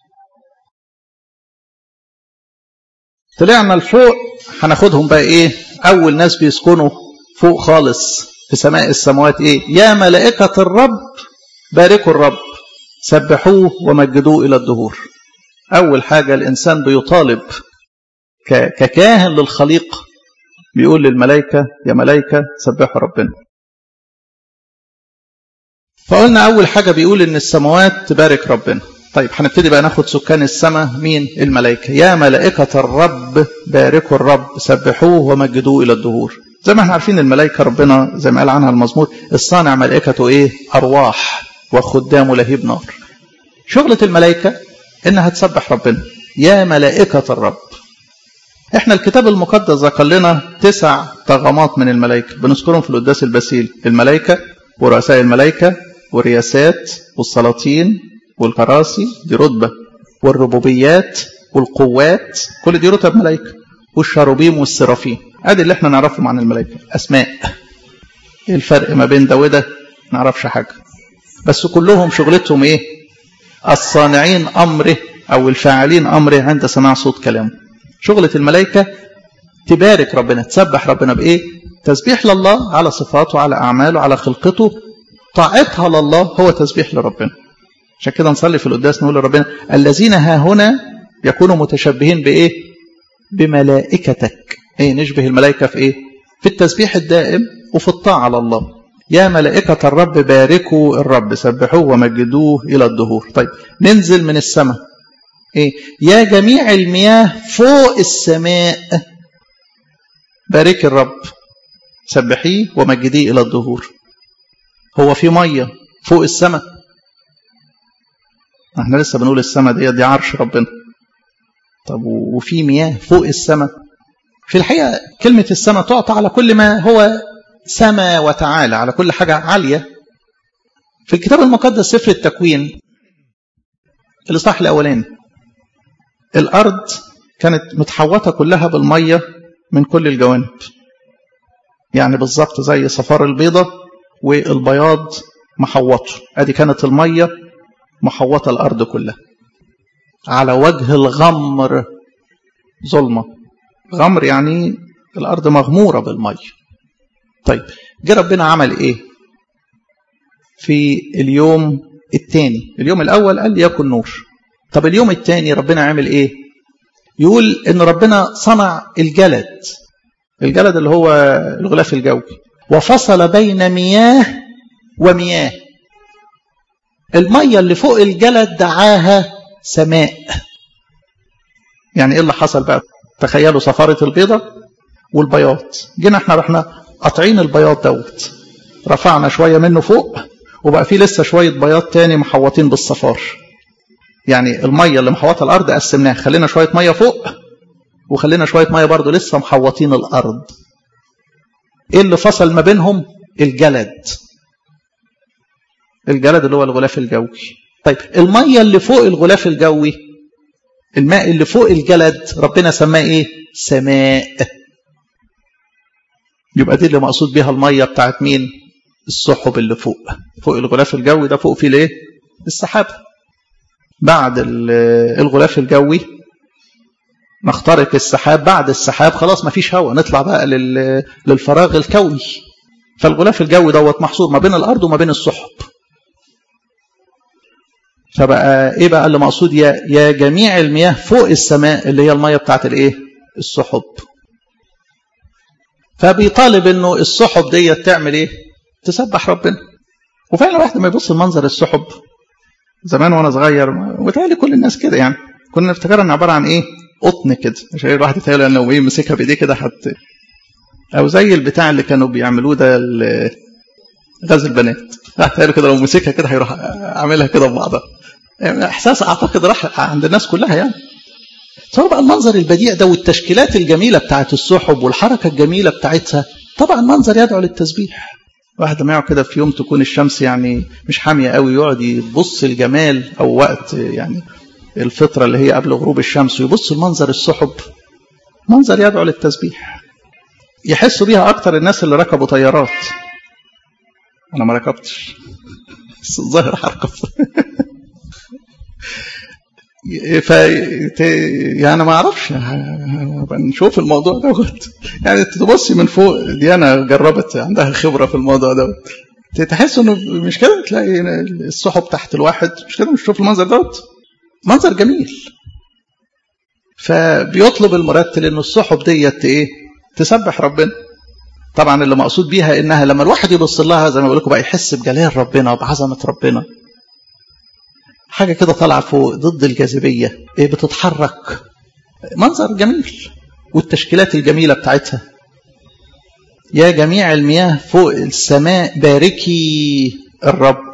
طلعنا لفوق هناخدهم بقى إيه أول ناس بيسكنوا فوق خالص في سماء السماوات إيه يا ملائكة الرب باركوا الرب سبحوه ومجدوه إلى الدهور أول حاجة الإنسان بيطالب ككاهن للخليقة بيقول للملائكة يا ملائكة سبحوا ربنا فقلنا أول حاجة بيقول إن السماوات تبارك ربنا طيب هنبتدي بقى ناخد سكان السماء مين الملائكة يا ملائكة الرب باركوا الرب سبحوه ومجدوه إلى الدهور زي ما احنا عارفين الملائكة ربنا زي ما قال عنها المزمور الصانع ملائكته ايه أرواح وخدام لهيب نار شغلة الملائكة إنها تسبح ربنا يا ملائكة الرب احنا الكتاب المقدس ذكر لنا تسع طغمات من الملائكة بنذكرهم في القداس البسيل الملائكة ورؤساء الملائكة والرياسات والسلاطين والكراسي دي رتبة والربوبيات والقوات كل دي رتب ملائكة والشاروبيم والسرافيم ادي اللي احنا نعرفهم عن الملائكة اسماء ايه الفرق ما بين ده وده نعرفش حاجة بس كلهم شغلتهم ايه الصانعين امره او الفاعلين امره عند سماع صوت كلامه شغلة الملائكة تبارك ربنا تسبح ربنا بايه تسبيح لله على صفاته على اعماله على خلقته طاعتها لله هو تسبيح لربنا عشان كده نصلي في القداس نقول لربنا الذين ها هنا يكونوا متشبهين بايه بملائكتك ايه نشبه الملائكه في ايه في التسبيح الدائم وفي الطاعه لله يا ملائكة الرب باركوا الرب سبحوه ومجدوه إلى الدهور طيب ننزل من السماء إيه؟ يا جميع المياه فوق السماء بارك الرب سبحيه ومجديه إلى الدهور هو في مية فوق السماء احنا لسه بنقول السماء دي دي عرش ربنا طب وفي مياه فوق السماء في الحقيقة كلمة السماء تعطى على كل ما هو سما وتعالى على كل حاجة عالية في الكتاب المقدس سفر التكوين الإصحاح الأولاني الأرض كانت متحوطة كلها بالمية من كل الجوانب يعني بالظبط زي صفار البيضة والبياض محوطه ادي كانت المية محوطة الأرض كلها على وجه الغمر ظلمة غمر يعني الأرض مغمورة بالمية طيب جه ربنا عمل إيه في اليوم الثاني اليوم الأول قال يكن نور طب اليوم الثاني ربنا عمل إيه يقول إن ربنا صنع الجلد الجلد اللي هو الغلاف الجوي وفصل بين مياه ومياه المية اللي فوق الجلد دعاها سماء يعني ايه اللي حصل بقى تخيلوا صفارة البيضة والبياض جينا احنا رحنا قاطعين البياض دوت رفعنا شوية منه فوق وبقى فيه لسه شوية بياض تاني محوطين بالصفار يعني المية اللي محوطة الأرض قسمناها خلينا شوية مية فوق وخلينا شوية مية برضو لسه محوطين الأرض ايه اللي فصل ما بينهم الجلد الجلد اللي هو الغلاف الجوي طيب المية اللي فوق الغلاف الجوي الماء اللي فوق الجلد ربنا سماه ايه سماء يبقى دي اللي مقصود بيها المية بتاعت مين السحب اللي فوق فوق الغلاف الجوي ده فوق فيه الايه السحاب بعد الغلاف الجوي نخترق السحاب بعد السحاب خلاص ما فيش هواء نطلع بقى للفراغ الكوني فالغلاف الجوي دوت محصور ما بين الارض وما بين السحب فبقى ايه بقى اللي مقصود يا يا جميع المياه فوق السماء اللي هي الميه بتاعت الايه السحب فبيطالب انه السحب ديت تعمل ايه تسبح ربنا وفعلا الواحد لما يبص لمنظر السحب زمان وانا صغير وتهيألي كل الناس كده يعني كنا نفتكرها ان عباره عن ايه قطن كده مش الواحد يتهيأ انه ايه مسكها بايديه كده حت او زي البتاع اللي كانوا بيعملوه ده غاز البنات تخيلوا كده لو مسكها كده هيروح عاملها كده ببعضها يعني احساس اعتقد راح عند الناس كلها يعني صار بقى المنظر البديع ده والتشكيلات الجميله بتاعت السحب والحركه الجميله بتاعتها طبعا منظر يدعو للتسبيح واحد ما يقعد كده في يوم تكون الشمس يعني مش حاميه قوي يقعد يبص الجمال او وقت يعني الفتره اللي هي قبل غروب الشمس ويبص لمنظر السحب منظر يدعو للتسبيح يحسوا بيها اكتر الناس اللي ركبوا طيارات انا ما ركبتش بس الظاهر هركب ف يعني ما اعرفش نشوف الموضوع دوت يعني تبصي من فوق ديانا جربت عندها خبره في الموضوع دوت تحس انه مش كده تلاقي السحب تحت الواحد مش كده مش تشوف المنظر دوت منظر جميل فبيطلب المرتل انه السحب ديت ايه تسبح ربنا طبعا اللي مقصود بيها انها لما الواحد يبص لها زي ما بقول لكم بقى يحس بجلال ربنا وبعظمه ربنا حاجه كده طالعه فوق ضد الجاذبيه ايه بتتحرك منظر جميل والتشكيلات الجميله بتاعتها يا جميع المياه فوق السماء باركي الرب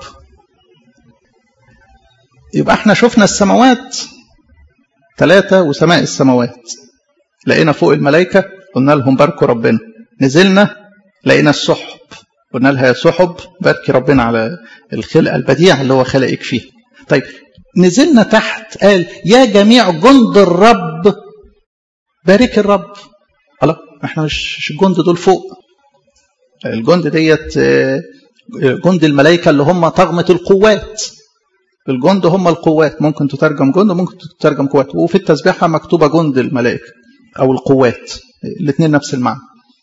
يبقى احنا شفنا السماوات ثلاثة وسماء السماوات لقينا فوق الملائكة قلنا لهم باركوا ربنا نزلنا لقينا السحب قلنا لها يا سحب باركي ربنا على الخلقة البديعة اللي هو خلقك فيها طيب نزلنا تحت قال يا جميع جند الرب بارك الرب الله احنا مش الجند دول فوق الجند ديت جند الملائكة اللي هم طغمة القوات الجند هم القوات ممكن تترجم جند وممكن تترجم قوات وفي التسبيحة مكتوبة جند الملائكة أو القوات الاثنين نفس المعنى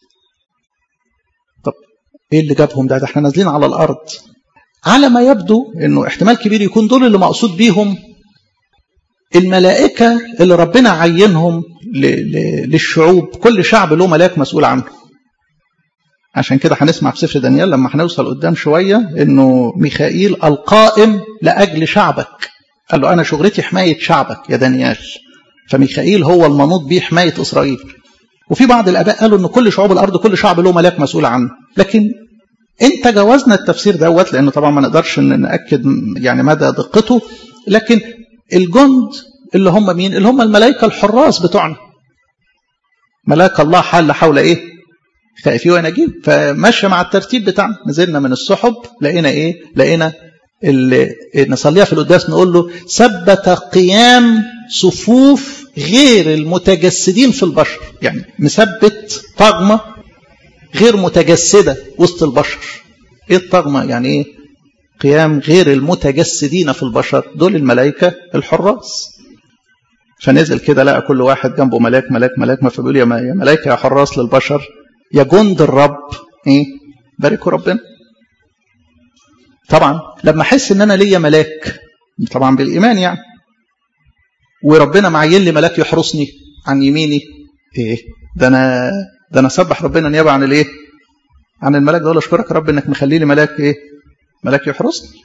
طب ايه اللي جابهم ده ده احنا نازلين على الارض على ما يبدو انه احتمال كبير يكون دول اللي مقصود بيهم الملائكة اللي ربنا عينهم للشعوب كل شعب له ملاك مسؤول عنه عشان كده هنسمع في سفر دانيال لما هنوصل قدام شوية انه ميخائيل القائم لأجل شعبك قال له أنا شغلتي حماية شعبك يا دانيال فميخائيل هو المنوط بيه حماية إسرائيل وفي بعض الآباء قالوا ان كل شعوب الأرض كل شعب له ملاك مسؤول عنه لكن انت جوزنا التفسير دوت لأنه طبعا ما نقدرش نأكد يعني مدى دقته لكن الجند اللي هم مين اللي هم الملائكة الحراس بتوعنا ملاك الله حل حول ايه خائفي ونجيب فماشيه مع الترتيب بتاعنا نزلنا من السحب لقينا ايه لقينا اللي نصليها في القداس نقول له ثبت قيام صفوف غير المتجسدين في البشر يعني مثبت طغمة غير متجسدة وسط البشر ايه الطغمة يعني ايه قيام غير المتجسدين في البشر دول الملائكة الحراس فنزل كده لقى كل واحد جنبه ملاك ملاك ملاك ما فبيقول يا ملائكة يا حراس للبشر يا جند الرب ايه باركوا ربنا طبعا لما احس ان انا ليا ملاك طبعا بالايمان يعني وربنا معين لي ملاك يحرسني عن يميني ايه ده انا ده انا اسبح ربنا نيابه عن الايه عن الملاك ده اشكرك يا رب انك مخلي لي ملاك ايه ملاك يحرسني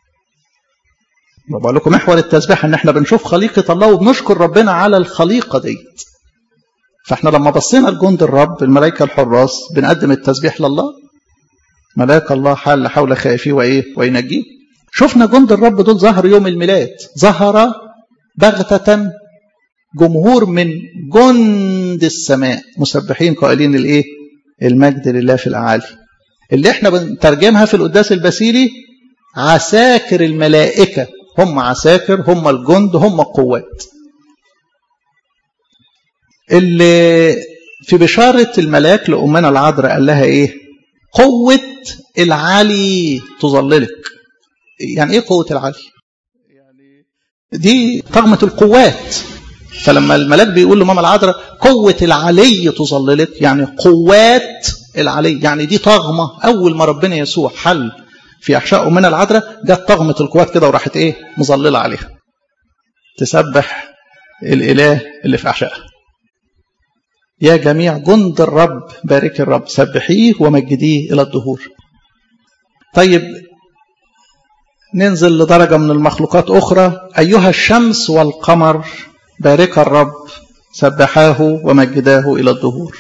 بقول لكم محور التسبيح ان احنا بنشوف خليقه الله وبنشكر ربنا على الخليقه ديت فاحنا لما بصينا لجند الرب الملائكه الحراس بنقدم التسبيح لله ملاك الله حال حول خائفيه وايه وينجيه شفنا جند الرب دول ظهر يوم الميلاد ظهر بغتة جمهور من جند السماء مسبحين قائلين الايه المجد لله في الاعالي اللي احنا بنترجمها في القداس البسيلي عساكر الملائكه هم عساكر هم الجند هم القوات اللي في بشارة الملاك لأمنا العذراء قال لها إيه قوة العلي تظللك يعني إيه قوة العلي دي طغمة القوات فلما الملاك بيقول لماما العذراء قوة العلي تظللك يعني قوات العلي يعني دي طغمة أول ما ربنا يسوع حل في أحشاء أمنا العذراء جت طغمة القوات كده وراحت إيه مظللة عليها تسبح الإله اللي في أحشائها يا جميع جند الرب بارك الرب سبحيه ومجديه إلى الدهور طيب ننزل لدرجة من المخلوقات أخرى أيها الشمس والقمر بارك الرب سبحاه ومجداه إلى الدهور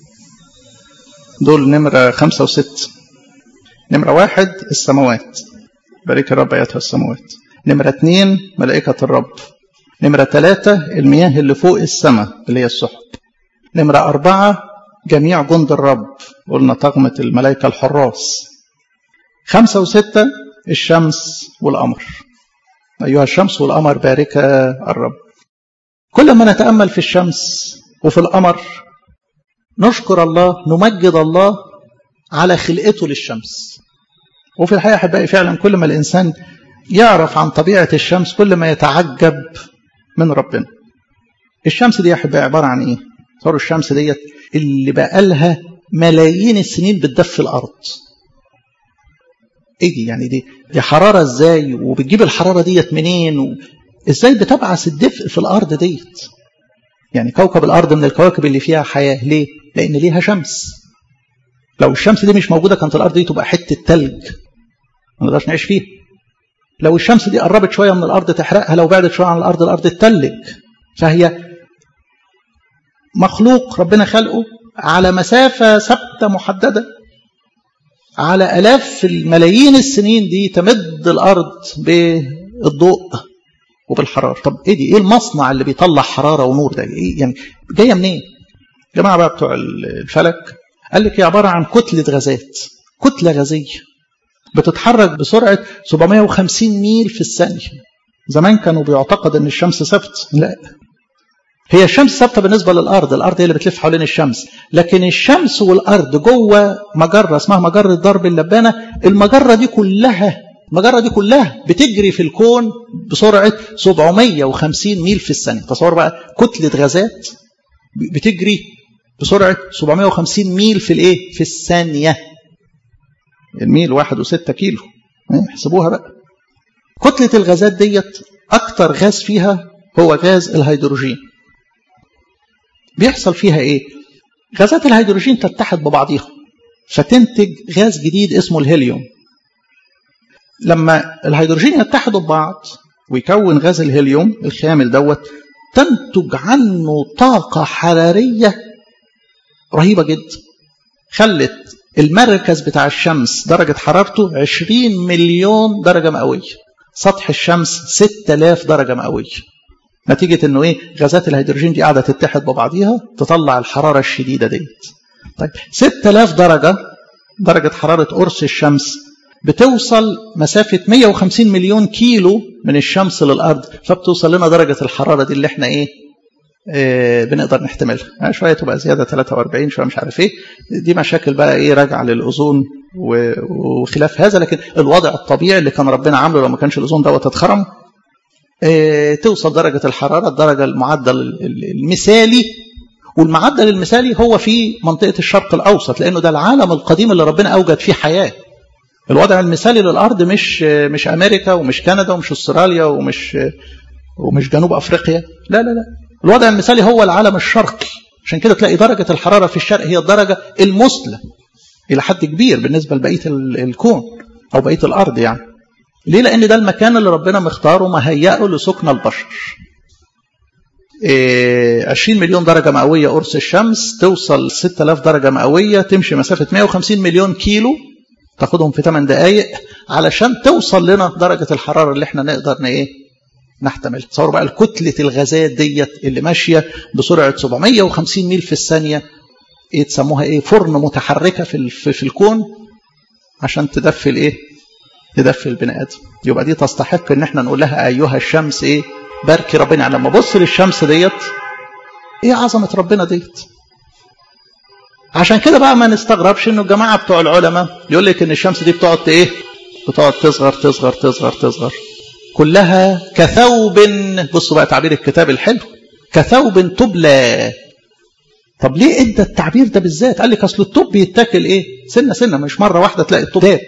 دول نمرة خمسة وست نمرة واحد السماوات بارك الرب أيتها السماوات نمرة اتنين ملائكة الرب نمرة ثلاثة المياه اللي فوق السماء اللي هي السحب نمرة أربعة جميع جند الرب قلنا طغمة الملائكة الحراس خمسة وستة الشمس والقمر أيها الشمس والقمر بارك الرب كل ما نتأمل في الشمس وفي القمر نشكر الله نمجد الله على خلقته للشمس وفي الحقيقة أحبائي فعلا كل ما الإنسان يعرف عن طبيعة الشمس كل ما يتعجب من ربنا الشمس دي يا أحبائي عبارة عن إيه؟ صاروا الشمس ديت اللي بقالها ملايين السنين بتدفي الأرض ايه دي يعني دي دي حرارة ازاي وبتجيب الحرارة ديت منين و... ازاي بتبعث الدفء في الارض ديت يعني كوكب الارض من الكواكب اللي فيها حياة ليه لان ليها شمس لو الشمس دي مش موجودة كانت الارض دي تبقى حتة تلج ما نقدرش نعيش فيها لو الشمس دي قربت شوية من الارض تحرقها لو بعدت شوية عن الارض الارض تتلج فهي مخلوق ربنا خلقه على مسافة ثابتة محددة على آلاف الملايين السنين دي تمد الأرض بالضوء وبالحرارة طب إيه دي إيه المصنع اللي بيطلع حرارة ونور ده إيه يعني جاية منين جماعة بقى بتوع الفلك قال لك هي عبارة عن كتلة غازات كتلة غازية بتتحرك بسرعة 750 ميل في الثانية زمان كانوا بيعتقد ان الشمس ثابت لا هي الشمس ثابته بالنسبه للارض الارض هي اللي بتلف حوالين الشمس لكن الشمس والارض جوه مجره اسمها مجره درب اللبانه المجره دي كلها المجره دي كلها بتجري في الكون بسرعه 750 ميل في الثانيه تصور بقى كتله غازات بتجري بسرعه 750 ميل في الايه في الثانيه الميل واحد وستة كيلو احسبوها بقى كتلة الغازات ديت أكتر غاز فيها هو غاز الهيدروجين بيحصل فيها ايه غازات الهيدروجين تتحد ببعضها فتنتج غاز جديد اسمه الهيليوم لما الهيدروجين يتحدوا ببعض ويكون غاز الهيليوم الخامل دوت تنتج عنه طاقة حرارية رهيبة جدا خلت المركز بتاع الشمس درجة حرارته 20 مليون درجة مئوية سطح الشمس 6000 درجة مئوية نتيجة انه ايه غازات الهيدروجين دي قاعدة تتحد ببعضيها تطلع الحرارة الشديدة ديت طيب 6000 درجة درجة حرارة قرص الشمس بتوصل مسافة 150 مليون كيلو من الشمس للأرض فبتوصل لنا درجة الحرارة دي اللي احنا ايه, إيه بنقدر نحتملها يعني شوية تبقى زيادة 43 شوية مش عارف ايه دي مشاكل بقى ايه راجعة للأوزون وخلاف هذا لكن الوضع الطبيعي اللي كان ربنا عامله لو ما كانش الأوزون دوت اتخرم توصل درجة الحرارة الدرجة المعدل المثالي والمعدل المثالي هو في منطقة الشرق الأوسط لأنه ده العالم القديم اللي ربنا أوجد فيه حياة الوضع المثالي للارض مش مش امريكا ومش كندا ومش استراليا ومش ومش جنوب افريقيا لا لا لا الوضع المثالي هو العالم الشرقي عشان كده تلاقي درجه الحراره في الشرق هي الدرجه المثلى الى حد كبير بالنسبه لبقيه الكون او بقيه الارض يعني ليه لان ده المكان اللي ربنا مختاره مهيئه لسكن البشر 20 مليون درجة مئوية قرص الشمس توصل 6000 درجة مئوية تمشي مسافة 150 مليون كيلو تاخدهم في 8 دقايق علشان توصل لنا درجة الحرارة اللي احنا نقدر ايه نحتمل تصوروا بقى الكتلة الغازات ديت اللي ماشية بسرعة 750 ميل في الثانية ايه تسموها ايه فرن متحركة في, في الكون عشان تدفي الايه تدفي البني ادم يبقى دي تستحق ان احنا نقول لها ايها الشمس ايه باركي ربنا يعني لما ابص للشمس ديت ايه عظمه ربنا ديت عشان كده بقى ما نستغربش انه الجماعه بتوع العلماء يقول لك ان الشمس دي بتقعد ايه بتقعد تصغر تصغر تصغر تصغر كلها كثوب بصوا بقى تعبير الكتاب الحلو كثوب تبلى طب ليه ادى التعبير ده بالذات قال لك اصل الطب بيتاكل ايه سنه سنه مش مره واحده تلاقي الطب داب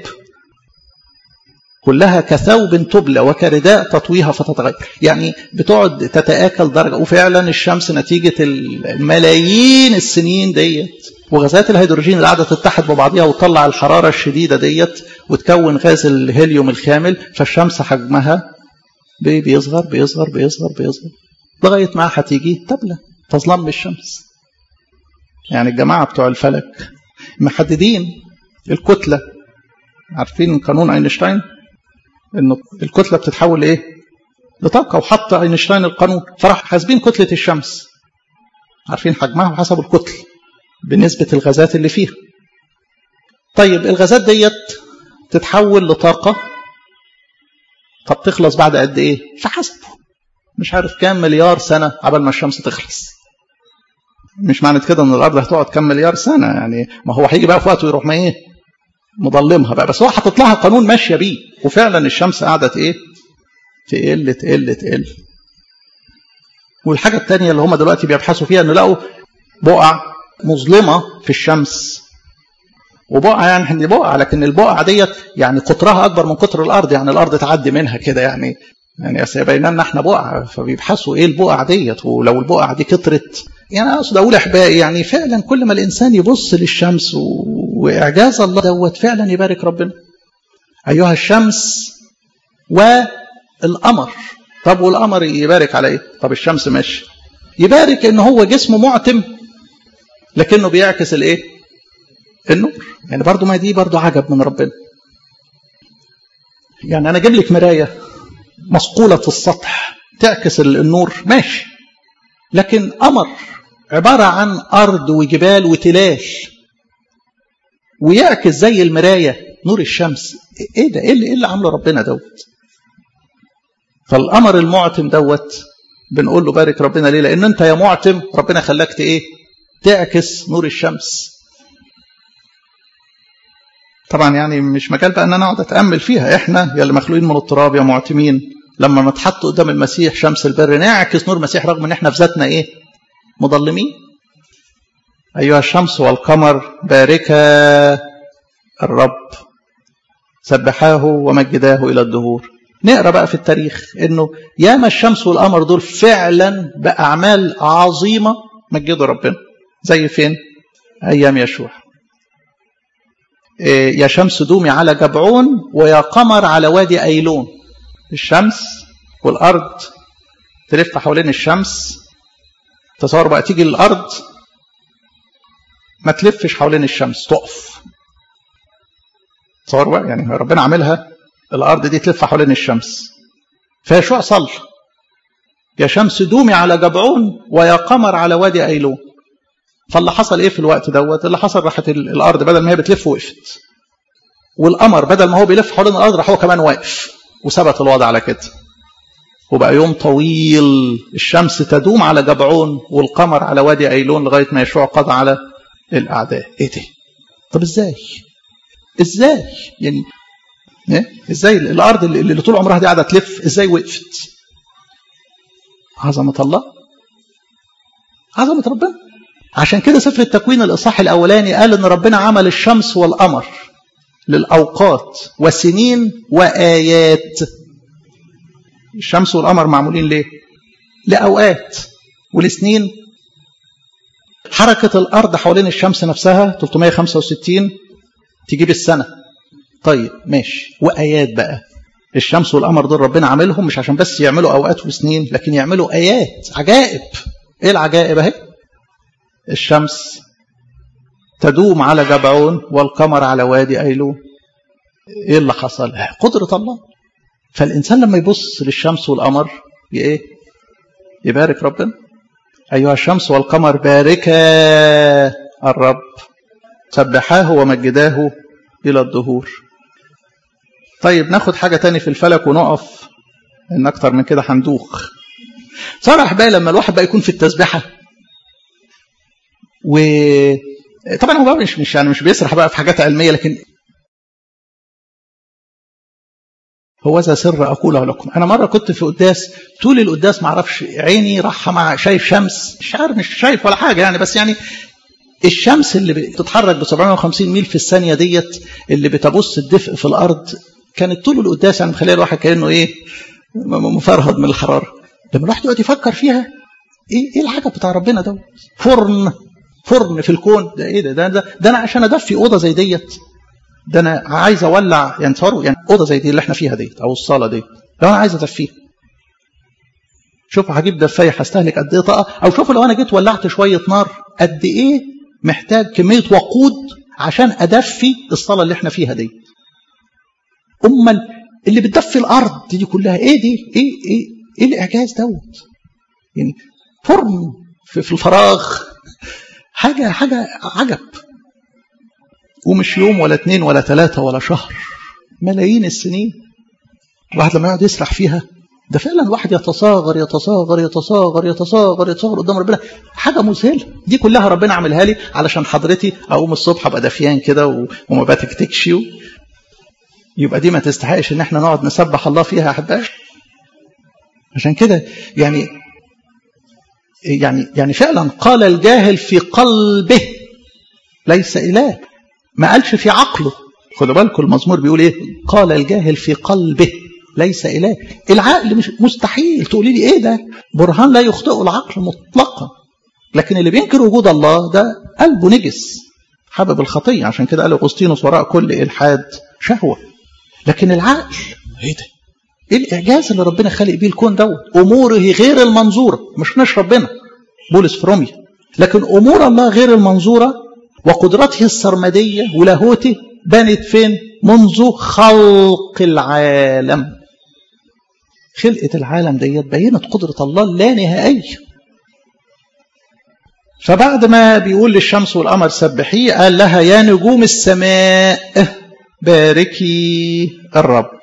كلها كثوب تبلى وكرداء تطويها فتتغير يعني بتقعد تتآكل درجة وفعلا الشمس نتيجة الملايين السنين ديت وغازات الهيدروجين اللي قاعدة تتحد ببعضها وتطلع الحرارة الشديدة ديت وتكون غاز الهيليوم الخامل فالشمس حجمها بيصغر بيصغر بيصغر بيصغر لغاية ما هتيجي تبلى تظلم بالشمس يعني الجماعة بتوع الفلك محددين الكتلة عارفين قانون اينشتاين انه الكتله بتتحول لايه؟ لطاقه وحط اينشتاين القانون فراح حاسبين كتله الشمس عارفين حجمها وحسب الكتل بنسبه الغازات اللي فيها طيب الغازات ديت تتحول لطاقه طب تخلص بعد قد ايه؟ فحسب مش عارف كام مليار سنه قبل ما الشمس تخلص مش معنى كده ان الارض هتقعد كام مليار سنه يعني ما هو هيجي بقى في وقت ويروح ما ايه مضلمها بقى بس هو حاطط لها قانون ماشيه بيه وفعلا الشمس قعدت ايه تقل تقل تقل والحاجه الثانيه اللي هم دلوقتي بيبحثوا فيها انه لقوا بقع مظلمه في الشمس وبقعه يعني احنا بقعه لكن البقعه ديت يعني قطرها اكبر من قطر الارض يعني الارض تعدي منها كده يعني يعني اصل يبين لنا احنا بقعه فبيبحثوا ايه البقعه ديت ولو البقعه دي كترت يعني اقصد اقول احبائي يعني فعلا كل ما الانسان يبص للشمس و... واعجاز الله دوت فعلا يبارك ربنا ايها الشمس والقمر طب والقمر يبارك على ايه طب الشمس ماشي يبارك ان هو جسمه معتم لكنه بيعكس الايه النور يعني برضو ما دي برضو عجب من ربنا يعني انا اجيب لك مرايه مصقوله السطح تعكس النور ماشي لكن قمر عباره عن ارض وجبال وتلال ويعكس زي المرايه نور الشمس ايه ده ايه اللي, إيه اللي عامله ربنا دوت فالقمر المعتم دوت بنقول له بارك ربنا ليه لان انت يا معتم ربنا خلاك ايه تعكس نور الشمس طبعا يعني مش مجال بقى ان انا اقعد اتامل فيها احنا يا اللي مخلوقين من التراب يا معتمين لما نتحط قدام المسيح شمس البر نعكس نور المسيح رغم ان احنا في ذاتنا ايه مظلمين ايها الشمس والقمر باركا الرب سبحاه ومجداه الى الدهور نقرا بقى في التاريخ انه ياما الشمس والقمر دول فعلا باعمال عظيمه مجدوا ربنا زي فين ايام يشوع يا شمس دومي على جبعون ويا قمر على وادي ايلون الشمس والارض تلف حوالين الشمس تصور بقى تيجي الارض ما تلفش حوالين الشمس تقف تصور بقى يعني ربنا عاملها الارض دي تلف حوالين الشمس فيشوع صلى يا شمس دومي على جبعون ويا قمر على وادي ايلون فاللي حصل ايه في الوقت دوت اللي حصل راحت الارض بدل ما هي بتلف وقفت والقمر بدل ما هو بيلف حوالين الارض راح هو كمان واقف وثبت الوضع على كده وبقى يوم طويل الشمس تدوم على جبعون والقمر على وادي ايلون لغايه ما يشوع قضى على الاعداء ايه ده طب ازاي ازاي يعني إيه؟ ازاي الارض اللي طول عمرها دي قاعده تلف ازاي وقفت عظمه الله عظمه ربنا عشان كده سفر التكوين الاصحاح الاولاني قال ان ربنا عمل الشمس والقمر للأوقات وسنين وآيات الشمس والقمر معمولين ليه لأوقات ولسنين حركة الأرض حوالين الشمس نفسها 365 تجيب السنة طيب ماشي وآيات بقى الشمس والقمر دول ربنا عاملهم مش عشان بس يعملوا أوقات وسنين لكن يعملوا آيات عجائب إيه العجائب أهي الشمس تدوم على جبعون والقمر على وادي أيلون إيه اللي حصل قدرة الله فالإنسان لما يبص للشمس والقمر إيه يبارك ربنا أيها الشمس والقمر باركا الرب سبحاه ومجداه إلى الظهور طيب ناخد حاجة تاني في الفلك ونقف إن أكتر من كده هندوخ صرح بقى لما الواحد بقى يكون في التسبحة و طبعا هو مش مش يعني مش بيسرح بقى في حاجات علمية لكن هو ذا سر أقوله لكم أنا مرة كنت في قداس طول القداس ما اعرفش عيني راحة مع شايف شمس مش عارف مش شايف ولا حاجة يعني بس يعني الشمس اللي بتتحرك ب 750 ميل في الثانية ديت اللي بتبص الدفء في الأرض كانت طول القداس يعني مخليه الواحد كأنه إيه مفرهد من الحرارة لما الواحد يقعد يفكر فيها إيه إيه الحاجة بتاع ربنا ده فرن فرن في الكون ده إيه ده ده, ده, ده أنا عشان أدفي أوضة زي ديت ده انا عايز اولع يعني تصوروا يعني اوضه زي دي اللي احنا فيها ديت او الصاله دي لو انا عايز ادفيها شوفوا هجيب دفايه هستهلك قد ايه طاقه او شوفوا لو انا جيت ولعت شويه نار قد ايه محتاج كميه وقود عشان ادفي الصاله اللي احنا فيها دي امال اللي بتدفي الارض دي كلها ايه دي ايه ايه ايه الاعجاز دوت يعني فرن في, في الفراغ حاجه حاجه عجب ومش يوم ولا اتنين ولا تلاتة ولا شهر ملايين السنين الواحد لما يقعد يسرح فيها ده فعلا الواحد يتصاغر يتصاغر يتصاغر يتصاغر يتصاغر قدام ربنا حاجة مذهلة دي كلها ربنا عملها لي علشان حضرتي أقوم الصبح أبقى دافيان كده وما بتكتكش يبقى دي ما تستحقش إن احنا نقعد نسبح الله فيها يا أحبائي عشان كده يعني يعني يعني فعلا قال الجاهل في قلبه ليس إله ما قالش في عقله خدوا بالكم المزمور بيقول ايه قال الجاهل في قلبه ليس اله العقل مش مستحيل تقولي لي ايه ده برهان لا يخطئه العقل مطلقا لكن اللي بينكر وجود الله ده قلبه نجس حابب الخطيه عشان كده قال اغسطينوس وراء كل الحاد شهوه لكن العقل ايه ده ايه الاعجاز اللي ربنا خالق بيه الكون دوت اموره غير المنظوره مش نش ربنا بولس في روميا لكن امور الله غير المنظوره وقدرته السرمدية ولاهوته بانت فين منذ خلق العالم خلقة العالم ديت بينت قدرة الله اللا نهائية فبعد ما بيقول للشمس والقمر سبحيه قال لها يا نجوم السماء باركي الرب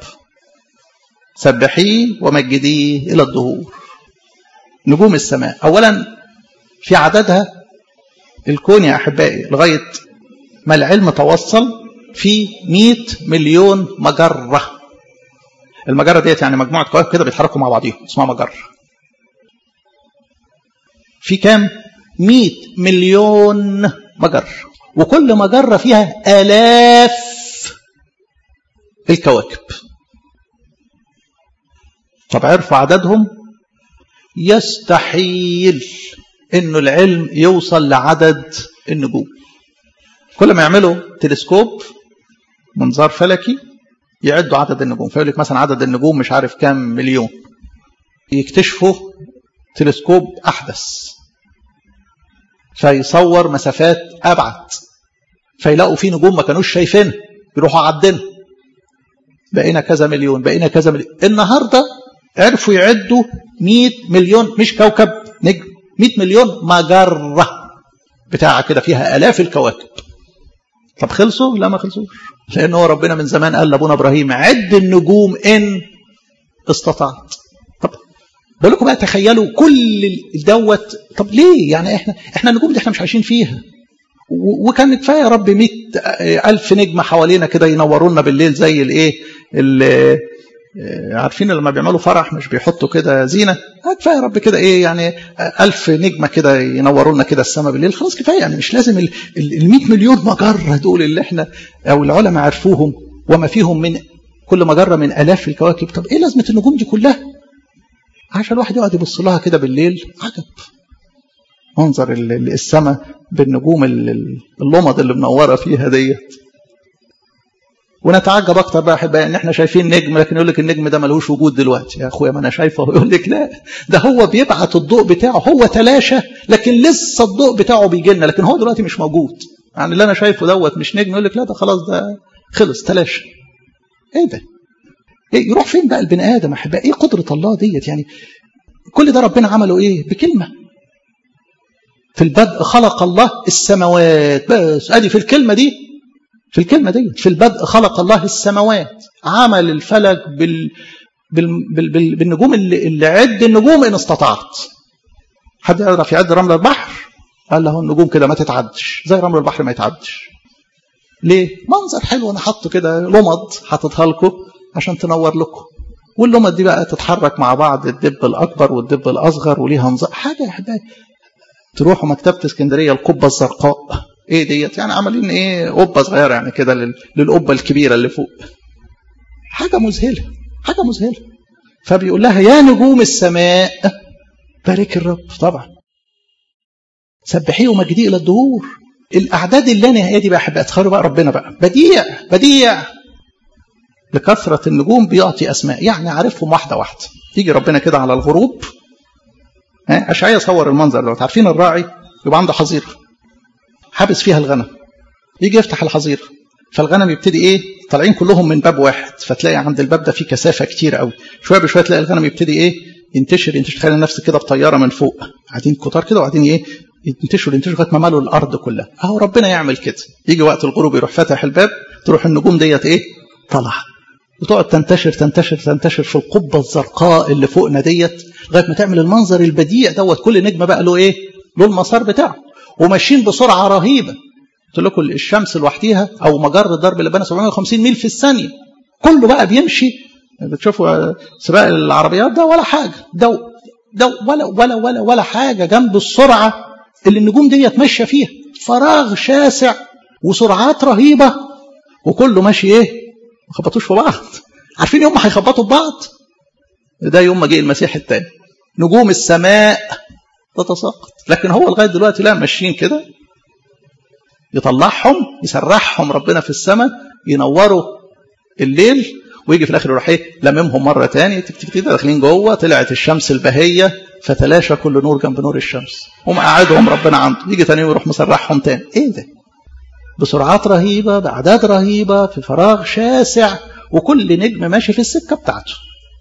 سبحيه ومجديه إلى الظهور نجوم السماء أولا في عددها الكون يا أحبائي لغاية ما العلم توصل في 100 مليون مجرة المجرة ديت يعني مجموعة كواكب كده بيتحركوا مع بعضيهم اسمها مجرة في كام 100 مليون مجرة وكل مجرة فيها آلاف الكواكب طب عرفوا عددهم يستحيل انه العلم يوصل لعدد النجوم كل ما يعملوا تلسكوب منظار فلكي يعدوا عدد النجوم فيقول لك مثلا عدد النجوم مش عارف كام مليون يكتشفوا تلسكوب احدث فيصور مسافات ابعد فيلاقوا في نجوم ما كانوش شايفينها يروحوا عدنا بقينا كذا مليون بقينا كذا مليون النهارده عرفوا يعدوا 100 مليون مش كوكب نجم 100 مليون مجرة بتاعة كده فيها آلاف الكواكب طب خلصوا؟ لا ما خلصوش لأن هو ربنا من زمان قال لأبونا إبراهيم عد النجوم إن استطعت طب بقول لكم بقى تخيلوا كل دوت طب ليه يعني احنا احنا النجوم دي احنا مش عايشين فيها وكان كفايه يا رب 100 ألف نجمه حوالينا كده ينورونا بالليل زي الايه عارفين لما بيعملوا فرح مش بيحطوا كده زينه كفايه يا رب كده ايه يعني ألف نجمه كده ينوروا لنا كده السماء بالليل خلاص كفايه يعني مش لازم ال 100 مليون مجره دول اللي احنا او العلماء عرفوهم وما فيهم من كل مجره من الاف الكواكب طب ايه لازمه النجوم دي كلها؟ عشان الواحد يقعد يبص لها كده بالليل عجب منظر السماء بالنجوم اللمض اللي منوره فيها ديت ونتعجب اكتر بقى احبائي ان احنا شايفين نجم لكن يقول لك النجم ده ملوش وجود دلوقتي يا اخويا ما انا شايفه يقول لك لا ده هو بيبعت الضوء بتاعه هو تلاشى لكن لسه الضوء بتاعه بيجي لنا لكن هو دلوقتي مش موجود يعني اللي انا شايفه دوت مش نجم يقول لك لا ده خلاص ده خلص تلاشى ايه ده إيه يروح فين بقى البني ادم احبائي ايه قدره الله ديت يعني كل ده ربنا عمله ايه بكلمه في البدء خلق الله السماوات بس ادي في الكلمه دي في الكلمة دي في البدء خلق الله السماوات عمل الفلك بال... بال... بال... بال... بالنجوم اللي... اللي عد النجوم إن استطعت حد يعرف يعد رمل البحر قال له النجوم كده ما تتعدش زي رمل البحر ما يتعدش ليه منظر حلو انا حاطه كده لمض حاططها لكم عشان تنور لكم واللمض دي بقى تتحرك مع بعض الدب الاكبر والدب الاصغر وليها نظام حاجه يا حبايبي تروحوا مكتبه اسكندريه القبه الزرقاء ايه ديت يعني عاملين ايه قبه صغيره يعني كده للقبه الكبيره اللي فوق حاجه مذهله حاجه مذهله فبيقول لها يا نجوم السماء بارك الرب طبعا سبحيه ومجديه الى الدهور الاعداد اللي انا دي بقى احب اتخيلوا بقى ربنا بقى بديع بديع لكثرة النجوم بيعطي أسماء يعني عارفهم واحدة واحدة يجي ربنا كده على الغروب أشعية صور المنظر دوت عارفين الراعي يبقى عنده حظيرة حابس فيها الغنم يجي يفتح الحظيره فالغنم يبتدي ايه طالعين كلهم من باب واحد فتلاقي عند الباب ده فيه كثافه كتير قوي شويه بشويه تلاقي الغنم يبتدي ايه ينتشر ينتشر تخيل نفسك كده بطياره من فوق قاعدين كتار كده وقاعدين ايه ينتشروا ينتشروا لغايه ما مالوا الارض كلها اهو ربنا يعمل كده يجي وقت الغروب يروح فاتح الباب تروح النجوم ديت ايه طالعه وتقعد تنتشر تنتشر تنتشر في القبه الزرقاء اللي فوقنا ديت لغايه ما تعمل المنظر البديع دوت كل نجمه بقى له ايه له المسار بتاعه وماشيين بسرعه رهيبه قلت لكم الشمس لوحديها او مجر ضرب اللبانه 750 ميل في الثانيه كله بقى بيمشي بتشوفوا سباق العربيات ده ولا حاجه ده ده ولا ولا ولا ولا حاجه جنب السرعه اللي النجوم ديت ماشيه فيها فراغ شاسع وسرعات رهيبه وكله ماشي ايه ما خبطوش في بعض عارفين يوم ما هيخبطوا في بعض ده يوم ما جه المسيح الثاني نجوم السماء تتساقط لكن هو لغايه دلوقتي لا ماشيين كده يطلعهم يسرحهم ربنا في السماء ينوروا الليل ويجي في الاخر يروح ايه لممهم مره تاني تك داخلين جوه طلعت الشمس البهيه فتلاشى كل نور جنب نور الشمس هم قاعدهم ربنا عنده يجي تاني يروح مسرحهم تاني ايه ده بسرعات رهيبه باعداد رهيبه في فراغ شاسع وكل نجم ماشي في السكه بتاعته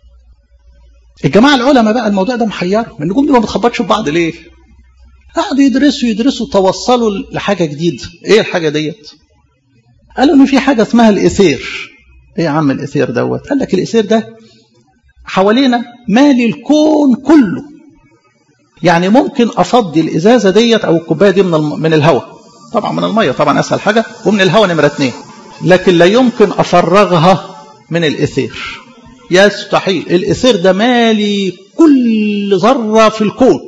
الجماعه العلماء بقى الموضوع ده محيرهم النجوم دي ما بتخبطش في بعض ليه قعدوا يدرسوا يدرسوا توصلوا لحاجه جديده ايه الحاجه ديت قالوا ان في حاجه اسمها الاثير ايه يا عم الاثير دوت قال لك الاثير ده حوالينا مالي الكون كله يعني ممكن افضي الازازه ديت او الكوبايه دي من الم... من الهواء طبعا من الميه طبعا اسهل حاجه ومن الهواء نمره اثنين لكن لا يمكن افرغها من الاثير يستحيل الاثير ده مالي كل ذره في الكون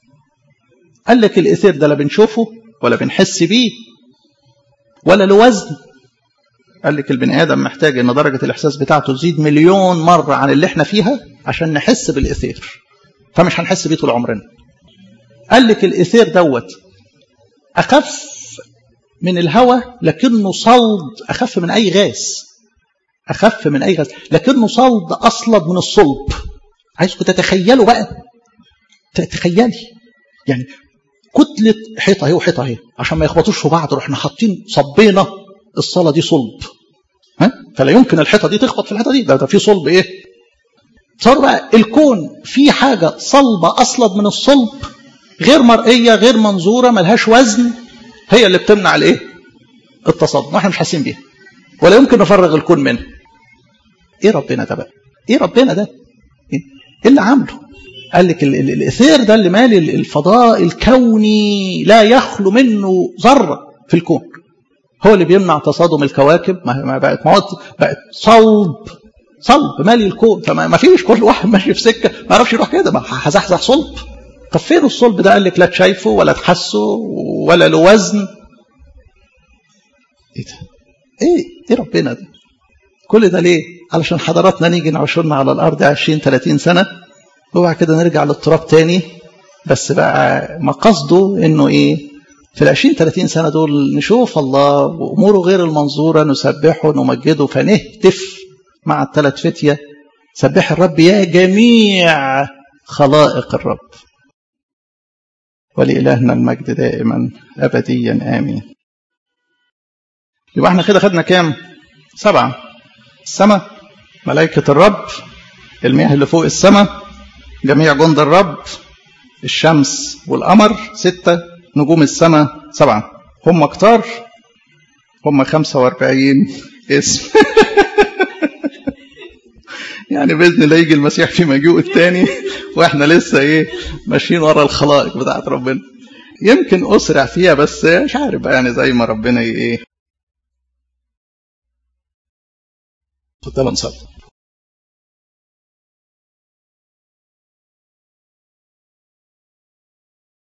قال لك الاثير ده لا بنشوفه ولا بنحس بيه ولا له وزن قال لك البني ادم محتاج ان درجه الاحساس بتاعته تزيد مليون مره عن اللي احنا فيها عشان نحس بالاثير فمش هنحس بيه طول عمرنا قال لك الاثير دوت اخف من الهواء لكنه صلد اخف من اي غاز اخف من اي غاز لكنه صلد اصلب من الصلب عايزكم تتخيلوا بقى تخيلي يعني كتلة حيطة اهي وحيطة اهي عشان ما يخبطوش في بعض رحنا حاطين صبينا الصالة دي صلب ها فلا يمكن الحيطة دي تخبط في الحيطة دي ده, ده في صلب ايه صار بقى الكون في حاجة صلبة أصلب من الصلب غير مرئية غير منظورة ملهاش وزن هي اللي بتمنع الايه التصادم واحنا مش حاسين بيها ولا يمكن نفرغ الكون منها ايه ربنا ده بقى ايه ربنا ده ايه اللي عامله قال لك الاثير ده اللي مالي الفضاء الكوني لا يخلو منه ذره في الكون هو اللي بيمنع تصادم الكواكب ما بقت مواد بقت صلب صلب مالي الكون فما فيش كل واحد ماشي في سكه ما يعرفش يروح كده ما هزحزح صلب طب فين الصلب ده قال لك لا تشايفه ولا تحسه ولا له وزن ايه ده ايه ايه ربنا ده كل ده ليه علشان حضراتنا نيجي نعشرنا على الارض 20 30 سنه وبعد كده نرجع للتراب تاني بس بقى مقصده انه ايه في ال 20 30 سنه دول نشوف الله واموره غير المنظوره نسبحه نمجده فنهتف مع الثلاث فتيه سبح الرب يا جميع خلائق الرب ولإلهنا المجد دائما أبديا آمين يبقى احنا كده خدنا كام سبعة السماء ملائكة الرب المياه اللي فوق السماء جميع جند الرب الشمس والقمر ستة نجوم السماء سبعة هم كتار هم خمسة واربعين اسم يعني باذن الله يجي المسيح في مجيء الثاني واحنا لسه ايه ماشيين ورا الخلائق بتاعت ربنا يمكن اسرع فيها بس مش عارف يعني زي ما ربنا ايه اتفضلوا نصلي